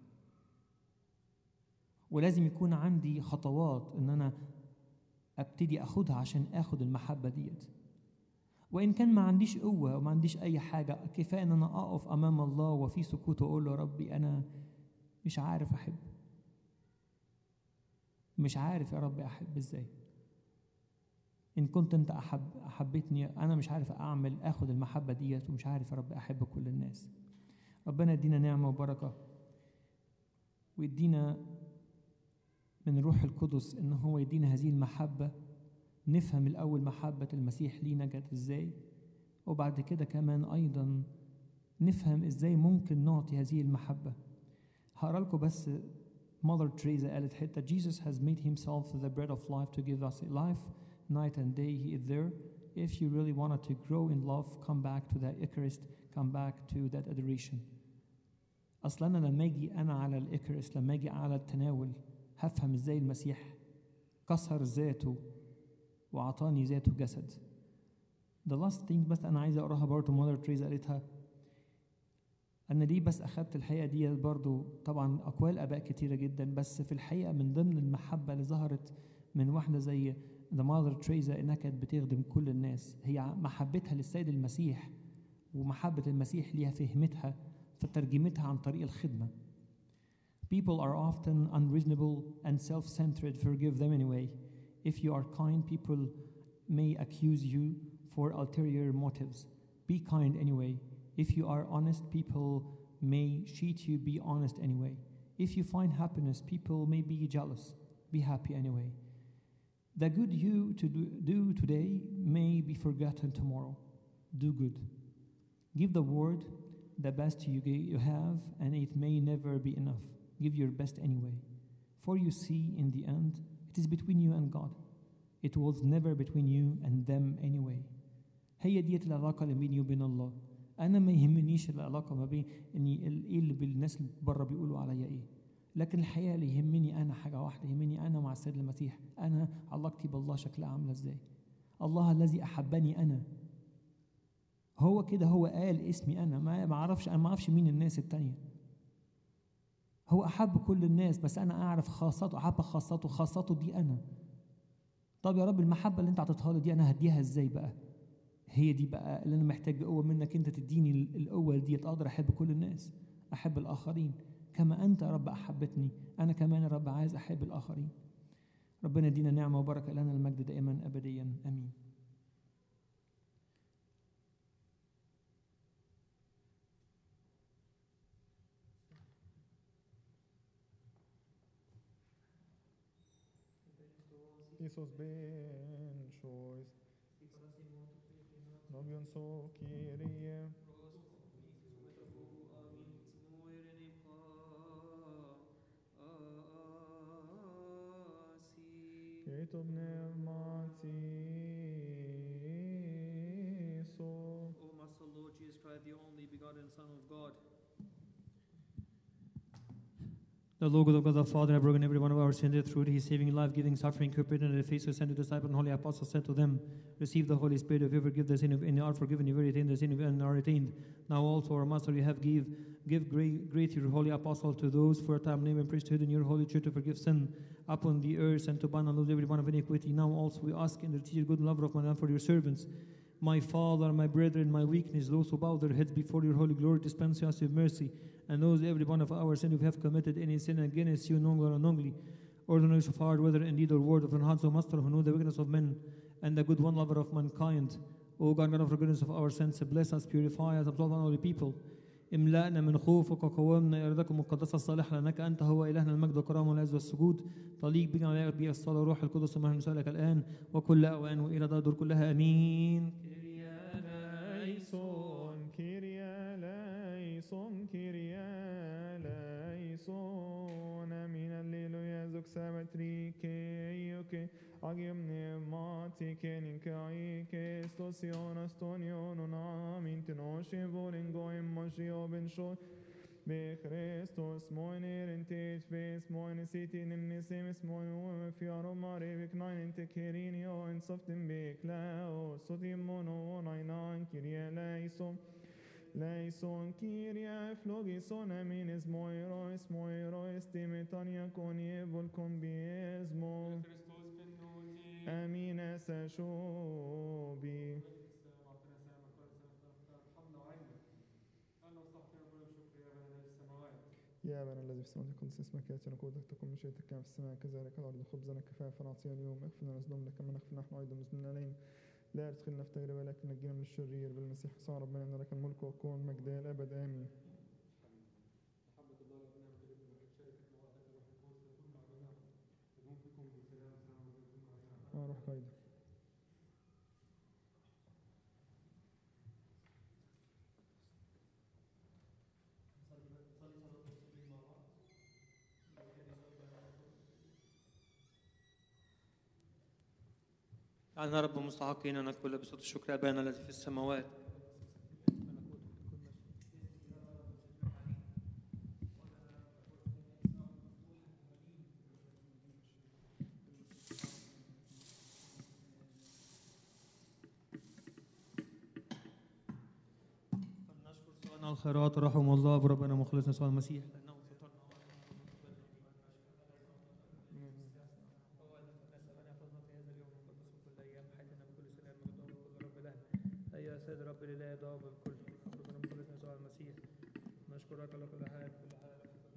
ولازم يكون عندي خطوات إن أنا أبتدي أخدها عشان آخد المحبة ديت وإن كان ما عنديش قوة وما عنديش أي حاجة كفاية إن أنا أقف أمام الله وفي سكوت وأقول له يا ربي أنا مش عارف أحب مش عارف يا رب احب ازاي ان كنت انت احب احبتني انا مش عارف اعمل اخد المحبه ديت ومش عارف يا رب احب كل الناس ربنا يدينا نعمه وبركه ويدينا من الروح القدس ان هو يدينا هذه المحبه نفهم الاول محبه المسيح لينا جت ازاي وبعد كده كمان ايضا نفهم ازاي ممكن نعطي هذه المحبه هقرا لكم بس Mother Teresa قالت حتة Jesus has made himself the bread of life to give us life night and day he is there if you really wanted to grow in love come back to that Eucharist come back to that adoration أصلا أنا لما أجي أنا على الإكرس لما أجي على التناول هفهم إزاي المسيح كسر ذاته وأعطاني ذاته جسد The last thing بس أنا عايز أقراها برضه مادر تريزا قالتها أنا ليه بس أخدت الحقيقة دي برضو طبعا أقوال آباء كتيرة جدا بس في الحقيقة من ضمن المحبة اللي ظهرت من واحدة زي ذا ماذر تريزا إنها كانت بتخدم كل الناس هي محبتها للسيد المسيح ومحبة المسيح ليها فهمتها فترجمتها عن طريق الخدمة People are often unreasonable and self-centered. Forgive them anyway. If you are kind, people may accuse you for ulterior motives. Be kind anyway. If you are honest, people may cheat you. Be honest anyway. If you find happiness, people may be jealous. Be happy anyway. The good you to do, do today may be forgotten tomorrow. Do good. Give the word, the best you, ga- you have, and it may never be enough. Give your best anyway. For you see, in the end, it is between you and God. It was never between you and them anyway. هي ديت العلاقة اللي بيني وبين الله. أنا ما يهمنيش العلاقة ما بين إني ال- إيه اللي بالناس اللي بره بيقولوا عليا إيه. لكن الحقيقة اللي يهمني أنا حاجة واحدة يهمني أنا مع السيد المسيح. أنا علاقتي بالله شكلها عاملة إزاي. الله الذي احبني انا هو كده هو قال اسمي انا ما ما اعرفش انا ما اعرفش مين الناس التانية هو احب كل الناس بس انا اعرف خاصته احب خاصته خاصته دي انا طب يا رب المحبه اللي انت عطيتها لي دي انا هديها ازاي بقى هي دي بقى اللي انا محتاج قوه منك انت تديني ال- القوه دي اقدر احب كل الناس احب الاخرين كما انت يا رب احبتني انا كمان يا رب عايز احب الاخرين ربنا يدينا نعمه وبركه لنا المجد دائما ابديا امين Isus ben choice. Novion so Kyrie. Keto pneumati so. O Master Lord Jesus Christ, the only begotten Son of God. The Lord of God the Father have broken every one of our sins through his saving life, giving suffering, cupid, and the face of sent to disciple and holy apostles said to them, Receive the Holy Spirit, if you forgive the sin of any are forgiven, if you retain the sin of any are retained. Now also, our Master, you have give give great, great your holy apostle to those for a time name and priesthood in your holy church to forgive sin upon the earth and to ban and lose every one of iniquity. Now also we ask in the teacher, good and lover of my love for your servants. My Father, my brethren, my weakness, those who bow their heads before your holy glory, dispense us with mercy, and those every one of our sin if we have committed any sin against you, knowingly or unknowingly, or the knowledge of heart, whether in deed or word, of an heart, so Master, who know the weakness of men, and the good one lover of mankind. O God, God of forgiveness of our sins, bless us, purify us, absolve all the people. املأنا من خوفك وقوامنا إرادتك المقدسة الصالحة لأنك أنت هو إلهنا المجد والكرامة والعز والسجود طليق بنا ولا بي الصلاة روح القدس وما نسألك الآن وكل أوان وإلى دار كلها آمين Eleison, Kyrie eleison, Kyrie eleison. Amin, alleluia, zog sabatrike, ioke, agium pneumatike, ninkaike, stosion, astonion, amin, tenoshe, volen goim, moshio, ben shoi, Be Christos, moiner in tage face, moiner city in nisemis, moiner fiaro mare, vik nine in tekerinio, and soften be clao, sotim mono, nine, kirie leison. Leison kiria flogison aminis moirois moirois timetania conie volcom biesmo amines ashobi يا أبانا الذي في السماوات القدس اسمك يأتي ملكوتك تكن مشيئتك كما في السماء كذلك على الأرض خبزنا كفاية نعطينا اليوم اغفر لنا ذنوبنا كما نغفر نحن أيضا مذنبين علينا لا تدخلنا في تجربة لكن نجينا من الشرير بالمسيح يسوع ربنا إن لك الملك والقوة والمجد إلى الأبد آمين آه روح قايدة اجعلنا رب مستحقين ان نقبل بصوت الشكر ابانا الذي في السماوات فلنشكر سؤالنا الخيرات ورحم الله بربنا مخلصنا يسوع المسيح لانه سترنا أيها سيد رب الإله ضاب الكل ربنا مخلصنا يسوع المسيح نشكرك على كل حال كل حال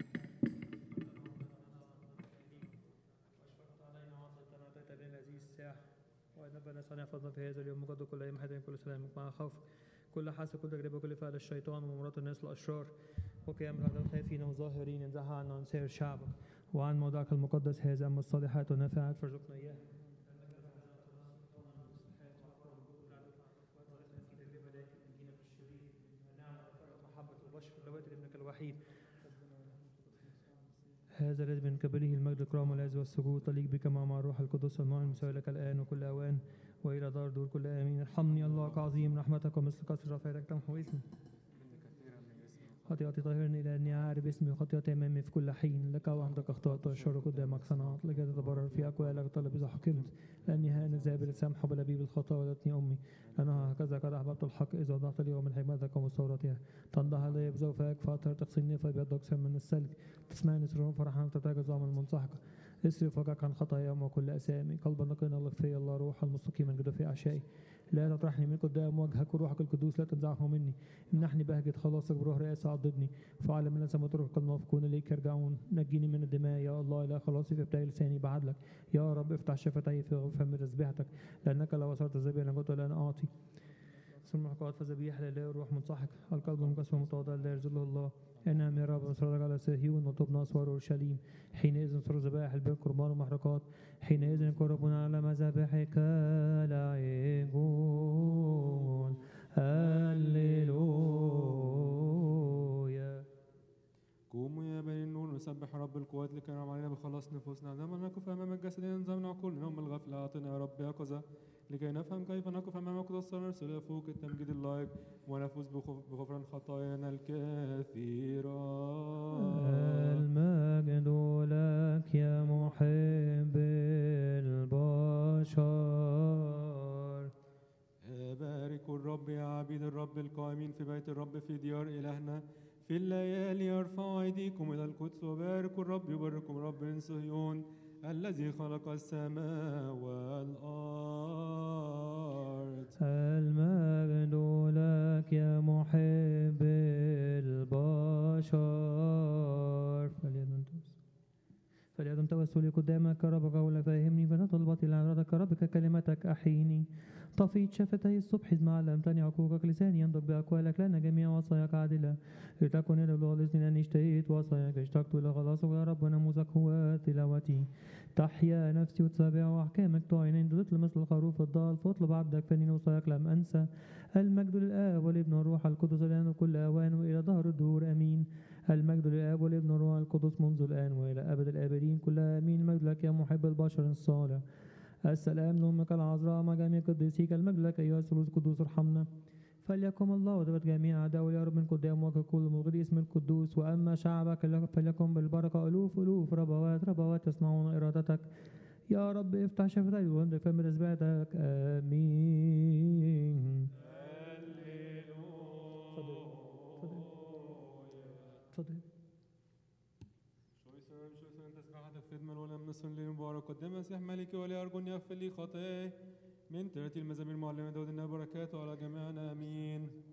واشفقت علينا وعطيتنا وأعطيت لنا هذه الساعة ونبنا صانع فضلا في هذا اليوم مقدر كل أيام حياتنا كل سلام مع خوف كل حاسة كل تجربة كل فعل الشيطان ومرات الناس الأشرار وقيام الأعداء خائفين وظاهرين انزعها عنا عن سائر شعبك وعن موضعك المقدس هذا أما الصالحات والنافعات فارزقنا إياها محبة وبشر لواتر ابنك الوحيد هذا الذي من قبله المجد الكرام والعز والسجود تليق بك مع مع الروح القدس والمعين المساوي لك الآن وكل أوان وإلى دار دور كل آمين ارحمني الله كعظيم رحمتك ومثل كثر رفعتك تمحو اسمي خطيئتي طهرني لأني أعرف اسمي وخطيئتي أمامي في كل حين لك وحدك أخطأت والشر قدامك صنعت لك تتبرر في أقوالك طلب إذا حكمت لأني هان ذاب السمح بلبيب الخطا ولدتني أمي أنا هكذا قد أحببت الحق إذا وضعت لي من حكمتك ومستورتها تنضح علي بزوفك فأطهر تغسلني فبيض أكثر من الثلج تسمعني سرهم فرحا تتجاوز عن المنصحكة اصرف وجهك عن خطاياهم وكل أسامي قلبا نقينا الله في الله روحا مستقيما جدا في أعشائي لا تطرحني من قدام وجهك وروحك القدوس لا تنزعه مني امنحني بهجة خلاصك بروح رئاسة عضدني فعلم من سما طرق المنافقون اليك يرجعون نجيني من الدماء يا الله لا خلاصي في ابتداء لساني بعدلك يا رب افتح شفتي في فم تسبيحتك لأنك لو وصلت ذبيحة لقلت لن أعطي ثم حقات فذبيح لله الروح منصحك القلب منكسر متواضع لا يرزله الله انعم يا رب نصرتك على صهيون وطبنا اسوار اورشليم حينئذ صار ذبائح البر قربان ومحرقات حينئذ يقربون على مذابحك لا يقول هللويا قوموا يا بني النور نسبح رب القوات لكي ينعم علينا بخلاص نفوسنا عندما نقف امامك جسديا نزمنا عقولنا من الغفله اعطنا يا رب يقظه لكي نفهم كيف نقف امامك قدس نرسل فوق التمجيد اللائق ونفوز بخف- بغفران خطايانا الكثيره المجد لك يا محب البشر بارك الرب يا عبيد الرب القائمين في بيت الرب في ديار إلهنا في الليالي ارفعوا أيديكم إلى القدس وباركوا الرب يبارككم رب من صهيون الذي خلق السماء والأرض المجد لك يا محب البشر فليدن توس فليدن توسلي قدامك يا رب قول فاهمني فلا طلبتي لعبرتك ربك كلمتك أحيني طفيت شفتي الصبح إذ ما علمتني عقوقك لساني ينطق بأقوالك لأن جميع وصاياك عادلة لتكن إلى الله الإذن أني اشتهيت وصاياك اشتقت إلى خلاصك يا رب وناموسك هو تلاوتي تحيا نفسي وتتابع أحكامك تعينين ضلت مثل الخروف الضال فاطلب عبدك فاني وصاياك لم أنسى المجد للآب والابن والروح القدس الآن وكل أوان وإلى ظهر الدهور أمين المجد للآب والابن والروح القدس منذ الآن وإلى أبد الآبدين كلها أمين المجد لك يا محب البشر الصالح السلام لأمك العذراء مع جميع قديسيك المجد لك أيها الثالوث القدوس ارحمنا فليكن الله وثبت جميع أعداء يا رب من قدام وجه كل مغري اسم القدوس وأما شعبك لك- فليكن بالبركة ألوف ألوف ربوات ربوات يصنعون إرادتك يا رب افتح شفتي واملك فم رزباتك آمين اتفضل شويسون شويسون تسبحتك في دم الولم نصر للمبارك قدام مسيح ملكي ولي أرجو أن يغفر لي خطاياي من ترتيب المزامير معلمة داود النبي بركاته على جميعنا آمين